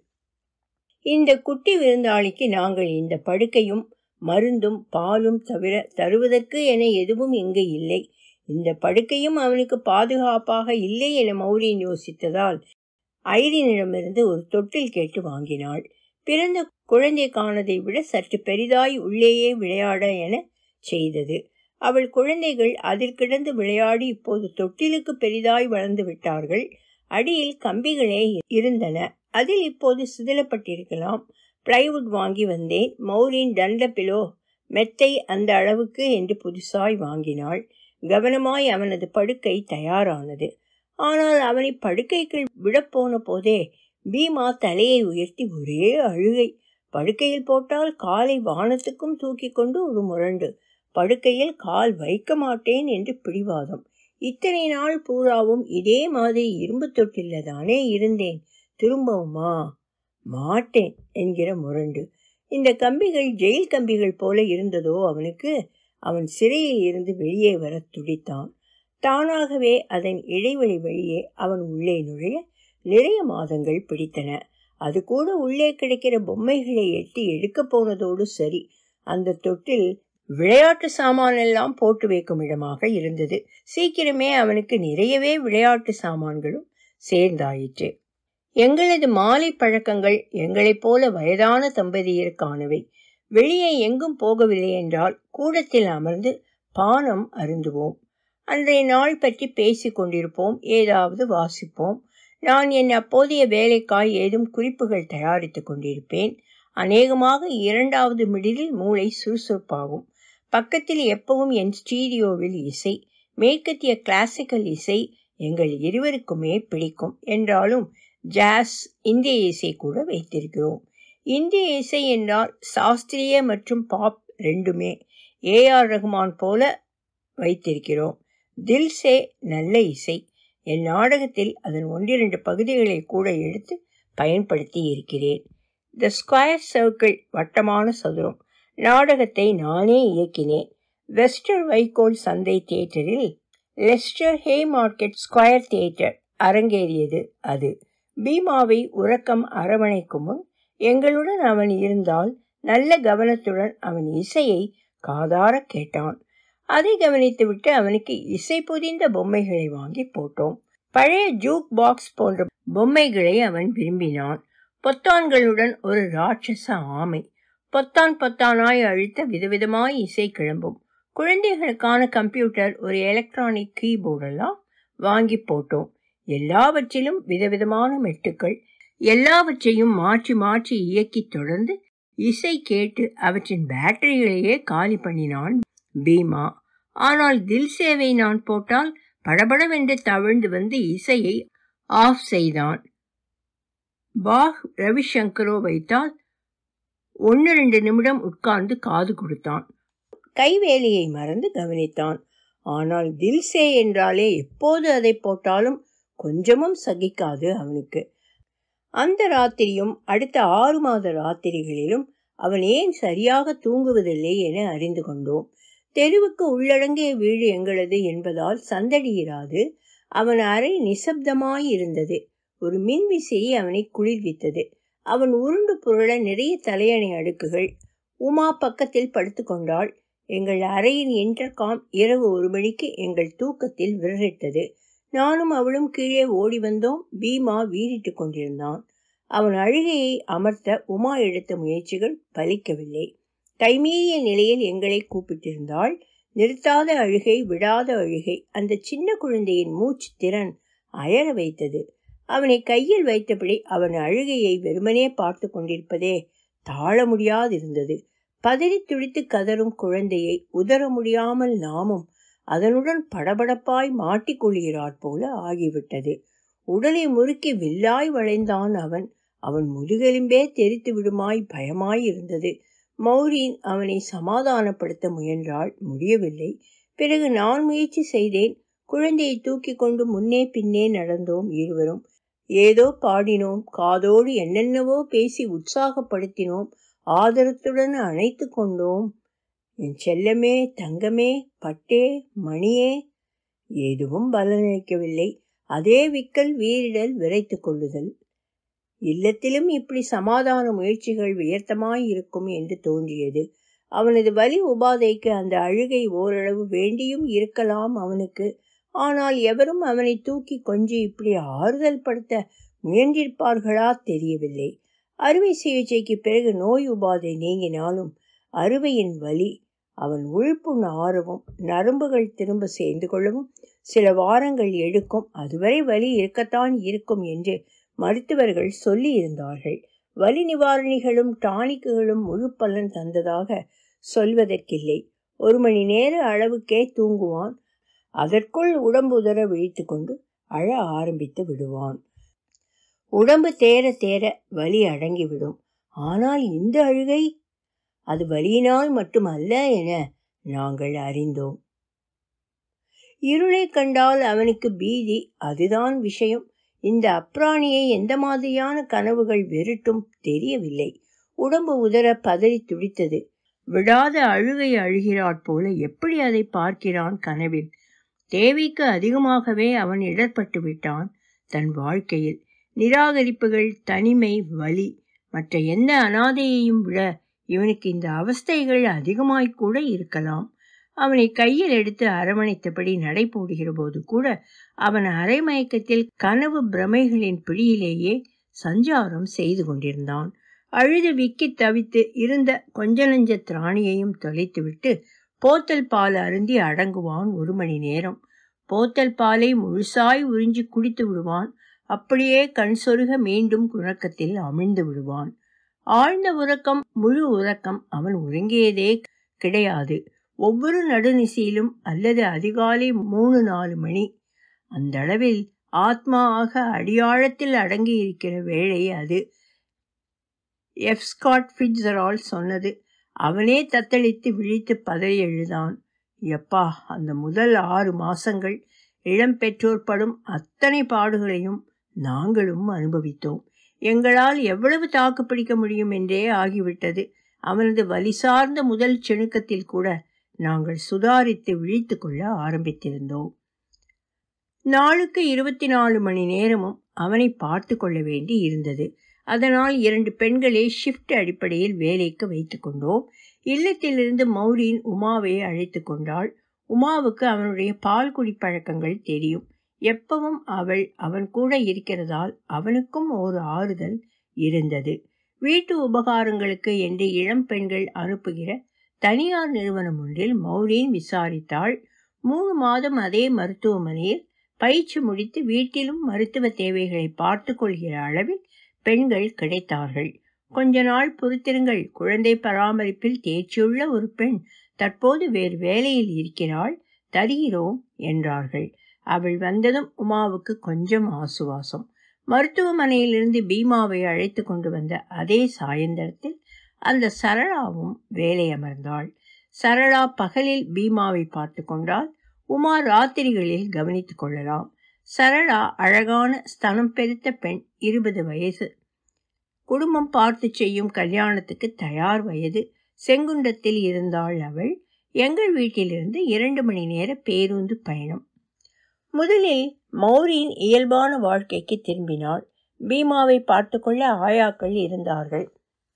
இந்த குட்டி விருந்தாளிக்கு நாங்கள் இந்த படுக்கையும் மருந்தும் பாலும் தவிர தருவதற்கு என எதுவும் இங்கு இல்லை இந்த படுக்கையும் அவனுக்கு பாதுகாப்பாக இல்லை என மௌரியன் யோசித்ததால் ஐரினிடமிருந்து ஒரு தொட்டில் கேட்டு வாங்கினாள் பிறந்த குழந்தை காணதை விட சற்று பெரிதாய் உள்ளேயே விளையாட என செய்தது அவள் குழந்தைகள் அதில் கிடந்து விளையாடி இப்போது தொட்டிலுக்கு பெரிதாய் வளர்ந்து விட்டார்கள் அடியில் கம்பிகளே இருந்தன அதில் இப்போது சிதிலப்பட்டிருக்கலாம் பிளைவுட் வாங்கி வந்தேன் மௌரின் தண்டப்பிலோ மெத்தை அந்த அளவுக்கு என்று புதுசாய் வாங்கினாள் கவனமாய் அவனது படுக்கை தயாரானது ஆனால் அவனை படுக்கைக்கு விடப்போன போதே பீமா தலையை உயர்த்தி ஒரே அழுகை படுக்கையில் போட்டால் காலை வானத்துக்கும் தூக்கி கொண்டு ஒரு முரண்டு படுக்கையில் கால் வைக்க மாட்டேன் என்று பிடிவாதம் இத்தனை நாள் பூராவும் இதே மாதிரி இரும்பு தொட்டில்ல தானே இருந்தேன் திரும்பவுமா மாட்டேன் என்கிற முரண்டு இந்த கம்பிகள் ஜெயில் கம்பிகள் போல இருந்ததோ அவனுக்கு அவன் சிறையில் இருந்து வெளியே வர துடித்தான் தானாகவே அதன் இடைவெளி வழியே அவன் உள்ளே நுழைய நிறைய மாதங்கள் பிடித்தன அது கூட உள்ளே கிடைக்கிற பொம்மைகளை எட்டி எடுக்க போனதோடு சரி அந்த தொட்டில் விளையாட்டு சாமான் எல்லாம் போட்டு வைக்கும் இடமாக இருந்தது சீக்கிரமே அவனுக்கு நிறையவே விளையாட்டு சாமான்களும் சேர்ந்தாயிற்று எங்களது மாலை பழக்கங்கள் எங்களைப் போல வயதான தம்பதியருக்கானவை வெளியே எங்கும் போகவில்லை என்றால் கூடத்தில் அமர்ந்து பானம் அருந்துவோம் அன்றைய நாள் பற்றி பேசிக் கொண்டிருப்போம் ஏதாவது வாசிப்போம் நான் என் அப்போதைய வேலைக்காய் ஏதும் குறிப்புகள் தயாரித்துக் கொண்டிருப்பேன் அநேகமாக இரண்டாவது மிடிலில் மூளை சுறுசுறுப்பாகும் பக்கத்தில் எப்பவும் என் ஸ்டீரியோவில் இசை மேற்கத்திய கிளாசிக்கல் இசை எங்கள் இருவருக்குமே பிடிக்கும் என்றாலும் ஜாஸ் இந்திய இசை கூட வைத்திருக்கிறோம் இந்திய இசை என்றால் சாஸ்திரிய மற்றும் பாப் ரெண்டுமே ஏ ஆர் ரகுமான் போல வைத்திருக்கிறோம் தில்சே நல்ல இசை என் நாடகத்தில் அதன் ஒன்றிரண்டு பகுதிகளை கூட எடுத்து பயன்படுத்தி இருக்கிறேன் த ஸ்கொயர் சர்க்கிள் வட்டமான சதுரம் நாடகத்தை நானே இயக்கினேன் வெஸ்டர் வைகோல் சந்தை தியேட்டரில் Leicester Haymarket square theatre அரங்கேறியது அது பீமாவை உறக்கம் அரவணைக்கும் முன் எங்களுடன் அவன் இருந்தால் நல்ல கவனத்துடன் அவன் இசையை காதார கேட்டான் அதை கவனித்துவிட்டு அவனுக்கு இசை புதிந்த பொம்மைகளை வாங்கி போட்டோம் பழைய ஜூக் பாக்ஸ் போன்ற பொம்மைகளை அவன் விரும்பினான் பொத்தான்களுடன் ஒரு ராட்சச ஆமை பொத்தான் பொத்தானாய் அழுத்த விதவிதமாய் இசை கிளம்பும் குழந்தைகளுக்கான கம்ப்யூட்டர் ஒரு எலக்ட்ரானிக் கீபோர்டெல்லாம் வாங்கி போட்டோம் எல்லாவற்றிலும் விதவிதமான மெட்டுக்கள் எல்லாவற்றையும் மாற்றி மாற்றி இயக்கி தொடர்ந்து இசை கேட்டு அவற்றின் பேட்டரிகளையே காலி பண்ணினான் பீமா ஆனால் தில் சேவை நான் போட்டால் படபடவென்று தவிழ்ந்து வந்து இசையை ஆஃப் செய்தான் பாக் ரவிசங்கரோ வைத்தால் ஒன்று ரெண்டு நிமிடம் உட்கார்ந்து காது கொடுத்தான் கைவேலியை மறந்து கவனித்தான் ஆனால் தில்சே என்றாலே எப்போது அதை போட்டாலும் கொஞ்சமும் சகிக்காது அவனுக்கு அந்த ராத்திரியும் அடுத்த ஆறு மாத ராத்திரிகளிலும் அவன் ஏன் சரியாக தூங்குவதில்லை என அறிந்து கொண்டோம் தெருவுக்கு உள்ளடங்கிய வீடு எங்களது என்பதால் சந்தடியிராது அவன் அறை நிசப்தமாயிருந்தது ஒரு மின்விசிறி அவனை குளிர்வித்தது அவன் உருண்டு புரள நிறைய தலையணை அடுக்குகள் உமா பக்கத்தில் படுத்துக்கொண்டாள் எங்கள் அறையின் இன்டர்காம் இரவு ஒரு மணிக்கு எங்கள் தூக்கத்தில் விரரிட்டது நானும் அவளும் கீழே ஓடி வந்தோம் பீமா வீறிட்டு கொண்டிருந்தான் அவன் அழுகையை அமர்த்த உமா எடுத்த முயற்சிகள் பலிக்கவில்லை கைமீறிய நிலையில் எங்களை கூப்பிட்டிருந்தாள் நிறுத்தாத அழுகை விடாத அழுகை அந்த சின்ன குழந்தையின் மூச்சு திறன் அயர வைத்தது அவனை கையில் வைத்தபடி அவன் அழுகையை வெறுமனே பார்த்து கொண்டிருப்பதே தாழ முடியாதிருந்தது பதறி துடித்து கதறும் குழந்தையை உதற முடியாமல் நாமும் அதனுடன் படபடப்பாய் மாட்டிக்கொள்கிறாற் போல ஆகிவிட்டது உடலை முறுக்கி வில்லாய் வளைந்தான் அவன் அவன் முதுகெலும்பே தெரித்து விடுமாய் பயமாய் இருந்தது மௌரீன் அவனை சமாதானப்படுத்த முயன்றாள் முடியவில்லை பிறகு நான் முயற்சி செய்தேன் குழந்தையை தூக்கி கொண்டு முன்னே பின்னே நடந்தோம் இருவரும் ஏதோ பாடினோம் காதோடு என்னென்னவோ பேசி உற்சாகப்படுத்தினோம் ஆதரத்துடன் அணைத்து கொண்டோம் என் செல்லமே தங்கமே பட்டே மணியே எதுவும் பலனளிக்கவில்லை அதே விக்கல் வீரிடல் விரைத்து கொள்ளுதல் இல்லத்திலும் இப்படி சமாதான முயற்சிகள் வியர்த்தமாய் இருக்கும் என்று தோன்றியது அவனது வலி உபாதைக்கு அந்த அழுகை ஓரளவு வேண்டியும் இருக்கலாம் அவனுக்கு ஆனால் எவரும் அவனை தூக்கி கொஞ்சம் இப்படி ஆறுதல் படுத்த முயன்றிருப்பார்களா தெரியவில்லை அறுவை சிகிச்சைக்கு பிறகு நோய் உபாதை நீங்கினாலும் அறுவையின் வலி அவன் உள்புண் ஆறவும் நரம்புகள் திரும்ப சேர்ந்து கொள்ளவும் சில வாரங்கள் எடுக்கும் அதுவரை வலி இருக்கத்தான் இருக்கும் என்று மருத்துவர்கள் சொல்லி இருந்தார்கள் வலி நிவாரணிகளும் டானிக்குகளும் முழு பலன் தந்ததாக சொல்வதற்கில்லை ஒரு மணி நேர அளவுக்கே தூங்குவான் அதற்குள் உடம்பு உதற விழித்து கொண்டு அழ ஆரம்பித்து விடுவான் உடம்பு தேர தேர வலி அடங்கிவிடும் ஆனால் இந்த அழுகை அது வலியினால் மட்டுமல்ல என நாங்கள் அறிந்தோம் இருளை கண்டால் அவனுக்கு பீதி அதுதான் விஷயம் இந்த அப்ராணியை எந்த மாதிரியான கனவுகள் வெறுட்டும் தெரியவில்லை உடம்பு உதற பதறி துடித்தது விடாத அழுகை அழுகிறாற் போல எப்படி அதை பார்க்கிறான் கனவில் தேவைக்கு அதிகமாகவே அவன் இடர்பட்டு விட்டான் தன் வாழ்க்கையில் நிராகரிப்புகள் தனிமை வலி மற்ற எந்த அனாதையையும் விட இவனுக்கு இந்த அவஸ்தைகள் அதிகமாய்க்கூட இருக்கலாம் அவனை கையில் எடுத்து அரவணைத்தபடி நடை போடுகிற போது கூட அவன் அரைமயக்கத்தில் கனவு பிரமைகளின் பிடியிலேயே சஞ்சாரம் செய்து கொண்டிருந்தான் அழுது விக்கி தவித்து இருந்த கொஞ்ச நஞ்ச திராணியையும் தொலைத்துவிட்டு போத்தல் பால் அருந்தி அடங்குவான் ஒரு மணி நேரம் போத்தல் பாலை முழுசாய் உறிஞ்சி குடித்து விடுவான் அப்படியே கண் சொருக மீண்டும் உறக்கத்தில் அமிழ்ந்து விடுவான் ஆழ்ந்த உறக்கம் முழு உறக்கம் அவன் உறங்கியதே கிடையாது ஒவ்வொரு நடுநிசையிலும் அல்லது அதிகாலை மூணு நாலு மணி அந்த அளவில் ஆத்மா ஆக அடியாழத்தில் அடங்கி இருக்கிற வேளை அது எஃப் ஸ்காட் ஃபிட்ஸரால் சொன்னது அவனே தத்தளித்து விழித்து பதறி எழுதான் எப்பா அந்த முதல் ஆறு மாசங்கள் இளம் பெற்றோர் படும் அத்தனை பாடுகளையும் நாங்களும் அனுபவித்தோம் எங்களால் எவ்வளவு தாக்கு பிடிக்க முடியும் என்றே ஆகிவிட்டது அவனது வலி சார்ந்த முதல் செணுக்கத்தில் கூட நாங்கள் சுதாரித்து விழித்து கொள்ள ஆரம்பித்திருந்தோம் நாளுக்கு இருபத்தி நாலு மணி நேரமும் அவனை பார்த்து கொள்ள வேண்டி இருந்தது அதனால் இரண்டு பெண்களை ஷிஃப்ட் அடிப்படையில் வேலைக்கு வைத்து கொண்டோம் இல்லத்திலிருந்து மௌரின் உமாவை அழைத்து கொண்டாள் உமாவுக்கு அவனுடைய பால் குடி பழக்கங்கள் தெரியும் எப்பவும் அவள் அவன் கூட இருக்கிறதால் அவனுக்கும் ஒரு ஆறுதல் இருந்தது வீட்டு உபகாரங்களுக்கு என்று இளம் பெண்கள் அனுப்புகிற தனியார் நிறுவனம் ஒன்றில் மௌரின் விசாரித்தாள் மூணு மாதம் அதே மருத்துவமனையில் பயிற்சி முடித்து வீட்டிலும் மருத்துவ தேவைகளை பார்த்து கொள்கிற அளவில் பெண்கள் கிடைத்தார்கள் கொஞ்ச நாள் பொறுத்திருங்கள் குழந்தை பராமரிப்பில் தேர்ச்சியுள்ள ஒரு பெண் தற்போது வேறு வேலையில் இருக்கிறாள் தருகிறோம் என்றார்கள் அவள் வந்ததும் உமாவுக்கு கொஞ்சம் ஆசுவாசம் மருத்துவமனையிலிருந்து பீமாவை அழைத்து கொண்டு வந்த அதே சாயந்தரத்தில் அந்த சரளாவும் வேலை அமர்ந்தாள் சரளா பகலில் பீமாவை பார்த்து கொண்டால் உமா ராத்திரிகளில் கவனித்துக் கொள்ளலாம் சரளா அழகான ஸ்தனம் பெருத்த பெண் இருபது வயசு குடும்பம் பார்த்து செய்யும் கல்யாணத்துக்கு தயார் வயது செங்குண்டத்தில் இருந்தாள் அவள் எங்கள் வீட்டிலிருந்து இரண்டு மணி நேர பேருந்து பயணம் முதலில் மௌரியின் இயல்பான வாழ்க்கைக்கு திரும்பினாள் பீமாவை பார்த்து கொள்ள ஆயாக்கள் இருந்தார்கள்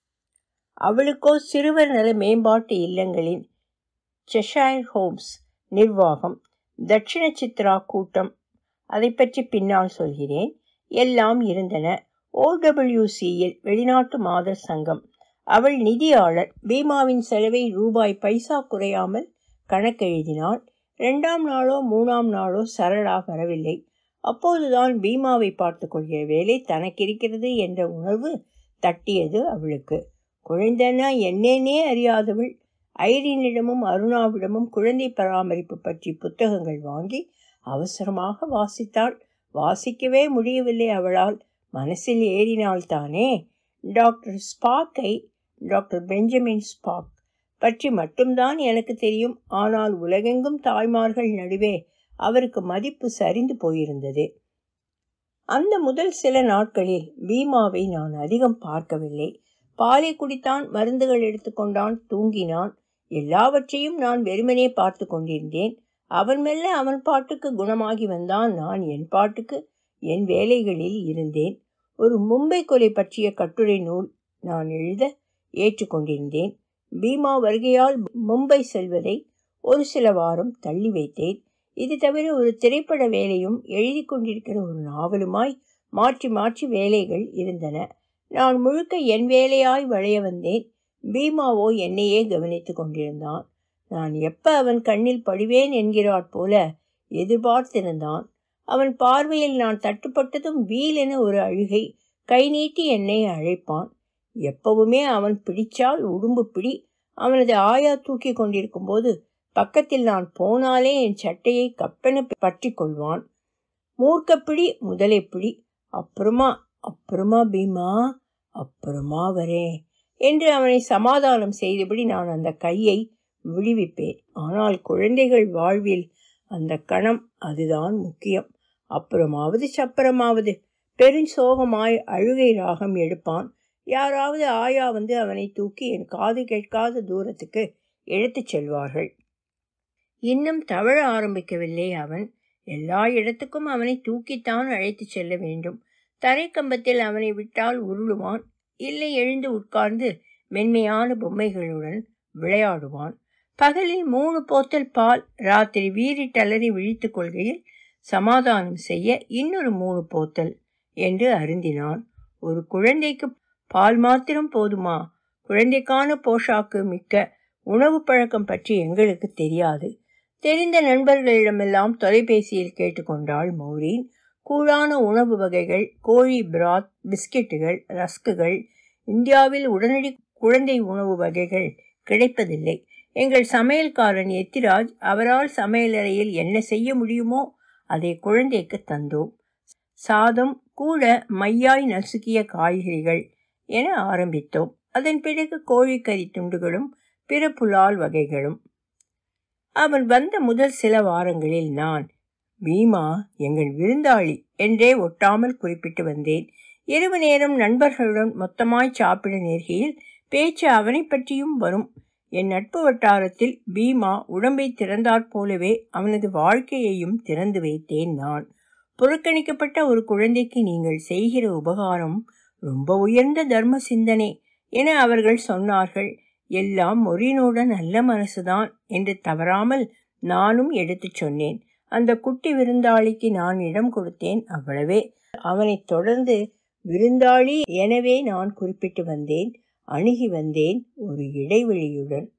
அவளுக்கோ சிறுவர் நல மேம்பாட்டு இல்லங்களின் செஷாயர் ஹோம்ஸ் நிர்வாகம் தட்சிண சித்ரா கூட்டம் அதை பற்றி பின்னால் சொல்கிறேன் எல்லாம் இருந்தன ஓடபிள்யூசியில் வெளிநாட்டு மாதர் சங்கம் அவள் நிதியாளர் பீமாவின் செலவை ரூபாய் பைசா குறையாமல் கணக்கெழுதினாள் இரண்டாம் நாளோ மூணாம் நாளோ சரளா வரவில்லை அப்போதுதான் பீமாவை பார்த்து கொள்கிற வேலை தனக்கிருக்கிறது என்ற உணர்வு தட்டியது அவளுக்கு குழந்தைன்னா என்னன்னே அறியாதவள் ஐரீனிடமும் அருணாவிடமும் குழந்தை பராமரிப்பு பற்றி புத்தகங்கள் வாங்கி அவசரமாக வாசித்தாள் வாசிக்கவே முடியவில்லை அவளால் மனசில் ஏறினால்தானே டாக்டர் ஸ்பாக்கை டாக்டர் பெஞ்சமின் ஸ்பாக் பற்றி மட்டும்தான் எனக்கு தெரியும் ஆனால் உலகெங்கும் தாய்மார்கள் நடுவே அவருக்கு மதிப்பு சரிந்து போயிருந்தது அந்த முதல் சில நாட்களில் பீமாவை நான் அதிகம் பார்க்கவில்லை பாலை குடித்தான் மருந்துகள் எடுத்துக்கொண்டான் தூங்கினான் எல்லாவற்றையும் நான் வெறுமனே பார்த்து கொண்டிருந்தேன் அவன் மெல்ல அவன் பாட்டுக்கு குணமாகி வந்தான் நான் என் பாட்டுக்கு என் வேலைகளில் இருந்தேன் ஒரு மும்பை கொலை பற்றிய கட்டுரை நூல் நான் எழுத ஏற்றுக்கொண்டிருந்தேன் பீமா வருகையால் மும்பை செல்வதை ஒரு சில வாரம் தள்ளி வைத்தேன் இது தவிர ஒரு திரைப்பட வேலையும் எழுதி கொண்டிருக்கிற ஒரு நாவலுமாய் மாற்றி மாற்றி வேலைகள் இருந்தன நான் முழுக்க என் வேலையாய் வளைய வந்தேன் பீமாவோ என்னையே கவனித்துக் கொண்டிருந்தான் நான் எப்ப அவன் கண்ணில் படுவேன் என்கிறாற் போல எதிர்பார்த்திருந்தான் அவன் பார்வையில் நான் தட்டுப்பட்டதும் வீலென ஒரு அழுகை கை நீட்டி என்னை அழைப்பான் எப்பவுமே அவன் பிடிச்சால் உடும்பு பிடி அவனது ஆயா தூக்கி கொண்டிருக்கும் போது பக்கத்தில் நான் போனாலே என் சட்டையை கப்பென பற்றி கொள்வான் மூர்க்கப்பிடி முதலை பிடி அப்புறமா அப்புறமா பீமா அப்புறமா வரேன் என்று அவனை சமாதானம் செய்தபடி நான் அந்த கையை விடுவிப்பேன் ஆனால் குழந்தைகள் வாழ்வில் அந்த கணம் அதுதான் முக்கியம் அப்புறமாவது சப்பரமாவது பெருஞ்சோகமாய் அழுகை ராகம் எடுப்பான் யாராவது ஆயா வந்து அவனை தூக்கி என் காது கேட்காத தூரத்துக்கு எடுத்துச் செல்வார்கள் இன்னும் தவழ ஆரம்பிக்கவில்லை அவன் எல்லா இடத்துக்கும் அவனை தூக்கித்தான் அழைத்துச் செல்ல வேண்டும் தரைக்கம்பத்தில் அவனை விட்டால் உருளுவான் இல்லை எழுந்து உட்கார்ந்து மென்மையான பொம்மைகளுடன் விளையாடுவான் பகலில் மூணு போத்தல் பால் ராத்திரி வீறிட்டலறி விழித்துக் கொள்கையில் சமாதானம் செய்ய இன்னொரு மூணு போத்தல் என்று அருந்தினான் ஒரு குழந்தைக்கு பால் மாத்திரம் போதுமா குழந்தைக்கான போஷாக்கு மிக்க உணவு பழக்கம் பற்றி எங்களுக்கு தெரியாது தெரிந்த நண்பர்களிடமெல்லாம் தொலைபேசியில் கேட்டுக்கொண்டாள் மௌரீன் கூழான உணவு வகைகள் கோழி பிராத் பிஸ்கெட்டுகள் ரஸ்குகள் இந்தியாவில் உடனடி குழந்தை உணவு வகைகள் கிடைப்பதில்லை எங்கள் சமையல்காரன் எத்திராஜ் அவரால் சமையலறையில் என்ன செய்ய முடியுமோ அதை குழந்தைக்கு தந்தோம் சாதம் கூட மையாய் நசுக்கிய காய்கறிகள் என ஆரம்பித்தோம் அதன் பிறகு கோழிக்கறி துண்டுகளும் பிற புலால் வகைகளும் அவன் வந்த முதல் சில வாரங்களில் நான் பீமா எங்கள் விருந்தாளி என்றே ஒட்டாமல் குறிப்பிட்டு வந்தேன் இரவு நேரம் நண்பர்களுடன் மொத்தமாய் சாப்பிட நேர்கையில் பேச்சு அவனை பற்றியும் வரும் என் நட்பு வட்டாரத்தில் பீமா உடம்பை திறந்தாற் போலவே அவனது வாழ்க்கையையும் திறந்து வைத்தேன் நான் புறக்கணிக்கப்பட்ட ஒரு குழந்தைக்கு நீங்கள் செய்கிற உபகாரம் ரொம்ப உயர்ந்த தர்ம சிந்தனை என அவர்கள் சொன்னார்கள் எல்லாம் மொரினோட நல்ல மனசுதான் என்று தவறாமல் நானும் எடுத்துச் சொன்னேன் அந்த குட்டி விருந்தாளிக்கு நான் இடம் கொடுத்தேன் அவ்வளவே அவனைத் தொடர்ந்து விருந்தாளி எனவே நான் குறிப்பிட்டு வந்தேன் அணுகி வந்தேன் ஒரு இடைவெளியுடன்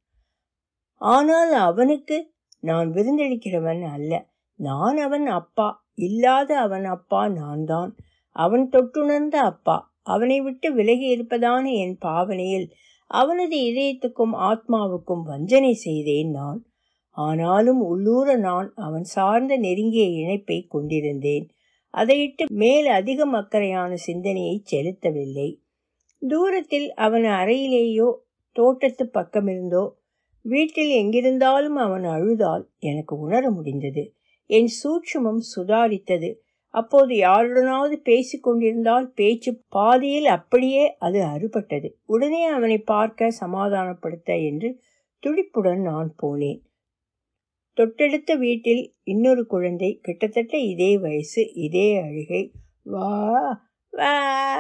ஆனால் அவனுக்கு நான் விருந்தளிக்கிறவன் அல்ல நான் அவன் அப்பா இல்லாத அவன் அப்பா நான் தான் அவன் தொட்டுணர்ந்த அப்பா அவனை விட்டு விலகி இருப்பதான என் பாவனையில் அவனது இதயத்துக்கும் ஆத்மாவுக்கும் வஞ்சனை செய்தேன் நான் ஆனாலும் உள்ளூர நான் அவன் சார்ந்த நெருங்கிய இணைப்பை கொண்டிருந்தேன் அதையிட்டு மேல் அதிகம் அக்கறையான சிந்தனையை செலுத்தவில்லை தூரத்தில் அவன் அறையிலேயோ தோட்டத்து பக்கமிருந்தோ வீட்டில் எங்கிருந்தாலும் அவன் அழுதால் எனக்கு உணர முடிந்தது என் சூட்சுமம் சுதாரித்தது அப்போது யாருடனாவது பேசிக் கொண்டிருந்தால் பேச்சு பாதியில் அப்படியே அது அறுபட்டது உடனே அவனை பார்க்க சமாதானப்படுத்த என்று துடிப்புடன் நான் போனேன் தொட்டெடுத்த வீட்டில் இன்னொரு குழந்தை கிட்டத்தட்ட இதே வயசு இதே அழுகை வா வா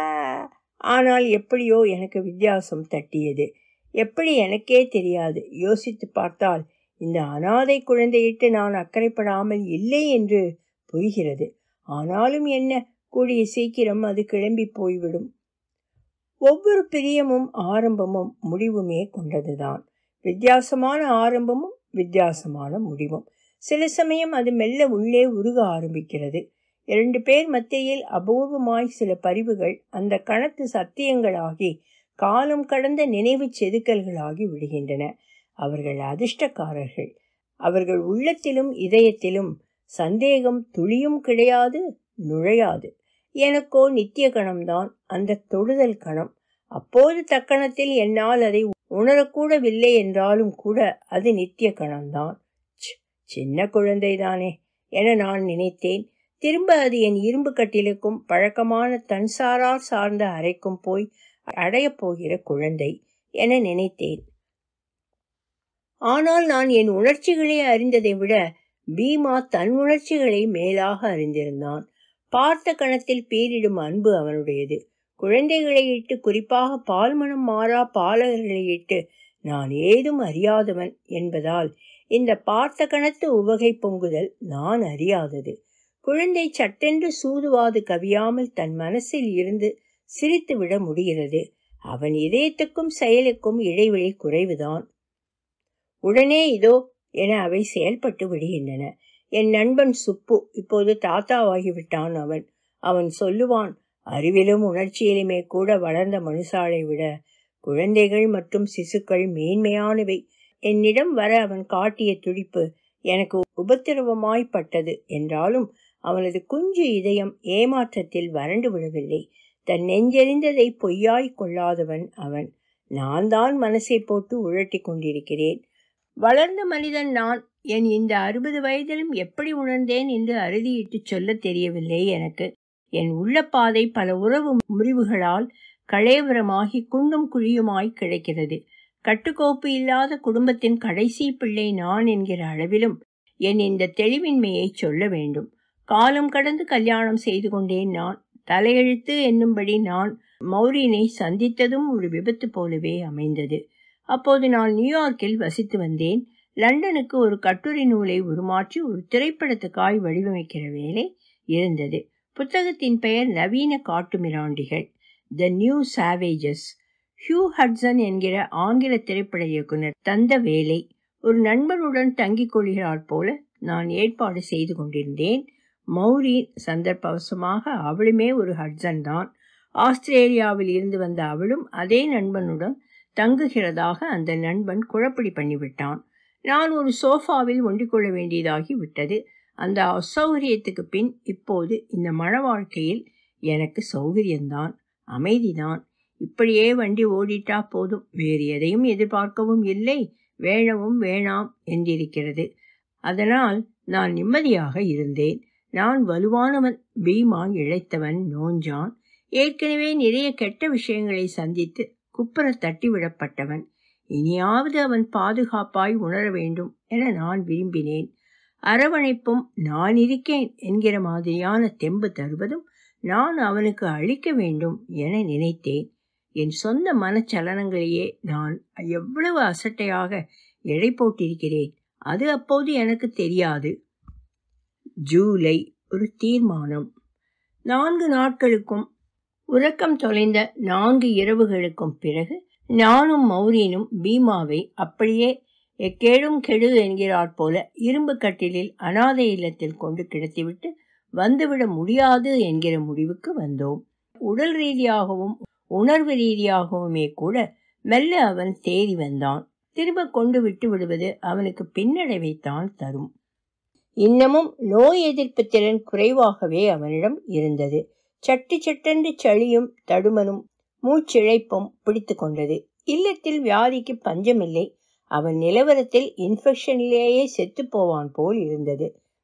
ஆனால் எப்படியோ எனக்கு வித்தியாசம் தட்டியது எப்படி எனக்கே தெரியாது யோசித்து பார்த்தால் இந்த அனாதை குழந்தையிட்டு நான் அக்கறைப்படாமல் இல்லை என்று புரிகிறது ஆனாலும் என்ன கூடிய சீக்கிரம் அது கிளம்பி போய்விடும் ஒவ்வொரு பிரியமும் ஆரம்பமும் முடிவுமே கொண்டதுதான் வித்தியாசமான ஆரம்பமும் வித்தியாசமான முடிவும் சில சமயம் அது மெல்ல உள்ளே உருக ஆரம்பிக்கிறது இரண்டு பேர் மத்தியில் அபூர்வமாய் சில பரிவுகள் அந்த கணத்து சத்தியங்களாகி காலம் கடந்த நினைவு செதுக்கல்களாகி விடுகின்றன அவர்கள் அதிர்ஷ்டக்காரர்கள் அவர்கள் உள்ளத்திலும் இதயத்திலும் சந்தேகம் துளியும் கிடையாது நுழையாது எனக்கோ நித்திய கணம்தான் அந்த தொடுதல் கணம் அப்போது தக்கணத்தில் என்னால் அதை உணரக்கூடவில்லை என்றாலும் கூட அது நித்திய கணம்தான் சின்ன குழந்தைதானே என நான் நினைத்தேன் திரும்ப அது என் இரும்பு கட்டிலுக்கும் பழக்கமான தன்சாரார் சார்ந்த அறைக்கும் போய் அடையப் போகிற குழந்தை என நினைத்தேன் ஆனால் நான் என் உணர்ச்சிகளை அறிந்ததை விட பீமா தன் உணர்ச்சிகளை மேலாக அறிந்திருந்தான் பார்த்த கணத்தில் பீரிடும் அன்பு அவனுடையது குழந்தைகளை இட்டு குறிப்பாக பால்மணம் மாறா பாலகர்களை இட்டு நான் ஏதும் அறியாதவன் என்பதால் இந்த பார்த்த கணத்து உவகை பொங்குதல் நான் அறியாதது குழந்தை சட்டென்று சூதுவாது கவியாமல் தன் மனசில் இருந்து சிரித்து விட முடிகிறது அவன் இதயத்துக்கும் செயலுக்கும் இடைவெளி குறைவுதான் உடனே இதோ என அவை செயல்பட்டு விடுகின்றன என் நண்பன் சுப்பு இப்போது தாத்தாவாகிவிட்டான் அவன் அவன் சொல்லுவான் அறிவிலும் உணர்ச்சியிலுமே கூட வளர்ந்த மனுஷாலை விட குழந்தைகள் மற்றும் சிசுக்கள் மேன்மையானவை என்னிடம் வர அவன் காட்டிய துடிப்பு எனக்கு உபத்திரவமாய்ப்பட்டது என்றாலும் அவனது குஞ்சு இதயம் ஏமாற்றத்தில் வறண்டு விடவில்லை தன் நெஞ்செறிந்ததை பொய்யாய் கொள்ளாதவன் அவன் நான் தான் மனசை போட்டு உழட்டி கொண்டிருக்கிறேன் வளர்ந்த மனிதன் நான் என் இந்த அறுபது வயதிலும் எப்படி உணர்ந்தேன் என்று அறுதியிட்டு சொல்ல தெரியவில்லை எனக்கு என் உள்ளப்பாதை பல உறவு முறிவுகளால் களைவரமாகி குண்டும் குழியுமாய் கிடைக்கிறது கட்டுக்கோப்பு இல்லாத குடும்பத்தின் கடைசி பிள்ளை நான் என்கிற அளவிலும் என் இந்த தெளிவின்மையை சொல்ல வேண்டும் காலம் கடந்து கல்யாணம் செய்து கொண்டேன் நான் தலையெழுத்து என்னும்படி நான் மௌரினை சந்தித்ததும் ஒரு விபத்து போலவே அமைந்தது அப்போது நான் நியூயார்க்கில் வசித்து வந்தேன் லண்டனுக்கு ஒரு கட்டுரை நூலை உருமாற்றி ஒரு திரைப்படத்துக்காய் வடிவமைக்கிற வேலை இருந்தது புத்தகத்தின் பெயர் நவீன காட்டுமிராண்டிகள் the new savages Hugh Hudson என்கிற ஆங்கில திரைப்பட இயக்குனர் தந்த வேலை ஒரு நண்பனுடன் தங்கிக் கொள்கிறாள் போல நான் ஏற்பாடு செய்து கொண்டிருந்தேன் மௌரி சந்தர்ப்பவசமாக அவளுமே ஒரு ஹட்சன் தான் ஆஸ்திரேலியாவில் இருந்து வந்த அவளும் அதே நண்பனுடன் தங்குகிறதாக அந்த நண்பன் குழப்படி பண்ணிவிட்டான் நான் ஒரு சோஃபாவில் ஒண்டிக்கொள்ள வேண்டியதாகி விட்டது அந்த அசௌகரியத்துக்கு பின் இப்போது இந்த மன வாழ்க்கையில் எனக்கு சௌகரியம்தான் அமைதிதான் இப்படியே வண்டி ஓடிட்டா போதும் வேறு எதையும் எதிர்பார்க்கவும் இல்லை வேணவும் வேணாம் என்றிருக்கிறது அதனால் நான் நிம்மதியாக இருந்தேன் நான் வலுவானவன் பீமா இழைத்தவன் நோஞ்சான் ஏற்கனவே நிறைய கெட்ட விஷயங்களை சந்தித்து குப்புற தட்டிவிடப்பட்டவன் இனியாவது அவன் பாதுகாப்பாய் உணர வேண்டும் என நான் விரும்பினேன் அரவணைப்பும் நான் இருக்கேன் என்கிற மாதிரியான தெம்பு தருவதும் நான் அவனுக்கு அளிக்க வேண்டும் என நினைத்தேன் என் சொந்த மனச்சலனங்களையே நான் எவ்வளவு அசட்டையாக எடை போட்டிருக்கிறேன் அது அப்போது எனக்கு தெரியாது ஜூலை ஒரு தீர்மானம் நான்கு நாட்களுக்கும் உறக்கம் தொலைந்த நான்கு இரவுகளுக்கும் பிறகு நானும் மௌரியனும் பீமாவை அப்படியே எக்கேடும் கெடு என்கிறாற் போல இரும்பு கட்டிலில் அனாதை இல்லத்தில் கொண்டு கிடத்திவிட்டு வந்துவிட முடியாது என்கிற முடிவுக்கு வந்தோம் உடல் ரீதியாகவும் உணர்வு ரீதியாகவுமே கூட மெல்ல அவன் தேறி வந்தான் திரும்ப கொண்டு விட்டு விடுவது அவனுக்கு பின்னடைவைத்தான் தரும் இன்னமும் நோய் எதிர்ப்பு திறன் குறைவாகவே அவனிடம் இருந்தது சட்டு சட்டென்று சளியும் தடுமனும் மூச்சிழைப்பும் பிடித்து கொண்டது இல்லத்தில் வியாதிக்கு பஞ்சமில்லை அவன் நிலவரத்தில் இன்ஃபெக்ஷனிலேயே செத்து போவான் போல் இருந்தது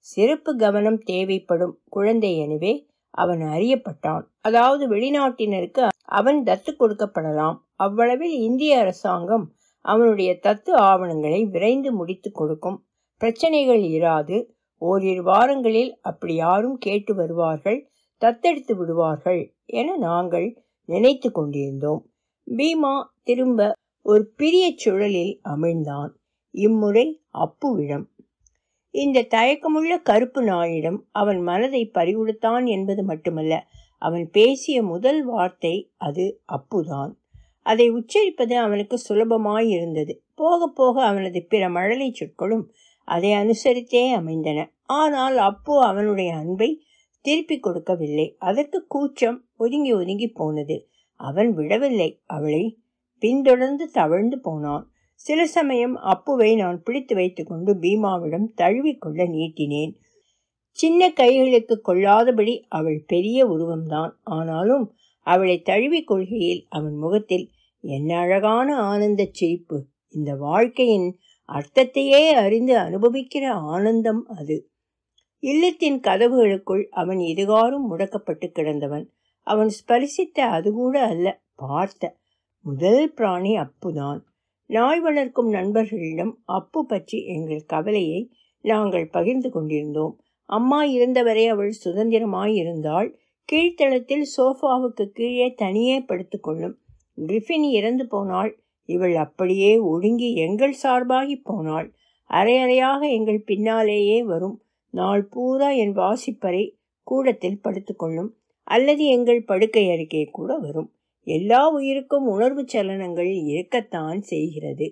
சிறப்பு கவனம் தேவைப்படும் குழந்தை எனவே அவன் அறியப்பட்டான் அதாவது வெளிநாட்டினருக்கு அவன் தத்து கொடுக்கப்படலாம் அவ்வளவில் இந்திய அரசாங்கம் அவனுடைய தத்து ஆவணங்களை விரைந்து முடித்து கொடுக்கும் பிரச்சனைகள் இராது ஓரிரு வாரங்களில் அப்படி யாரும் கேட்டு வருவார்கள் தத்தெடுத்து விடுவார்கள் என நாங்கள் நினைத்து கொண்டிருந்தோம் பீமா திரும்ப ஒரு பிரிய சுழலில் அமிழ்ந்தான் இம்முறை அப்புவிடம் இந்த தயக்கமுள்ள கருப்பு நாயிடம் அவன் மனதை பறிகொடுத்தான் என்பது மட்டுமல்ல அவன் பேசிய முதல் வார்த்தை அது அப்புதான் அதை உச்சரிப்பது அவனுக்கு சுலபமாயிருந்தது போக போக அவனது பிற மழலை சொற்களும் அதை அனுசரித்தே அமைந்தன ஆனால் அப்போ அவனுடைய அன்பை திருப்பி கொடுக்கவில்லை அதற்கு கூச்சம் ஒதுங்கி ஒதுங்கி போனது அவன் விடவில்லை அவளை பின்தொடர்ந்து தவழ்ந்து போனான் சில சமயம் அப்புவை நான் பிடித்து வைத்துக்கொண்டு பீமாவிடம் தழுவிக்கொள்ள நீட்டினேன் சின்ன கைகளுக்கு கொள்ளாதபடி அவள் பெரிய உருவம்தான் ஆனாலும் அவளை தழுவிக் கொள்கையில் அவன் முகத்தில் என்ன அழகான ஆனந்த சிரிப்பு இந்த வாழ்க்கையின் அர்த்தத்தையே அறிந்து அனுபவிக்கிற ஆனந்தம் அது இல்லத்தின் கதவுகளுக்குள் அவன் இதுகாரும் முடக்கப்பட்டு கிடந்தவன் அவன் ஸ்பரிசித்த அது கூட அல்ல பார்த்த முதல் பிராணி அப்புதான் நாய் வளர்க்கும் நண்பர்களிடம் அப்பு பற்றி எங்கள் கவலையை நாங்கள் பகிர்ந்து கொண்டிருந்தோம் அம்மா இருந்தவரை அவள் சுதந்திரமாய் இருந்தாள் கீழ்த்தளத்தில் சோஃபாவுக்கு கீழே தனியே படுத்துக்கொள்ளும் கிரிஃபின் இறந்து போனாள் இவள் அப்படியே ஒடுங்கி எங்கள் சார்பாகி போனாள் அரை அறையாக எங்கள் பின்னாலேயே வரும் நாள் பூரா என் வாசிப்பறை கூடத்தில் படுத்துக்கொள்ளும் அல்லது எங்கள் படுக்கை அருகே கூட வரும் எல்லா உயிருக்கும் உணர்வு சலனங்கள் இருக்கத்தான் செய்கிறது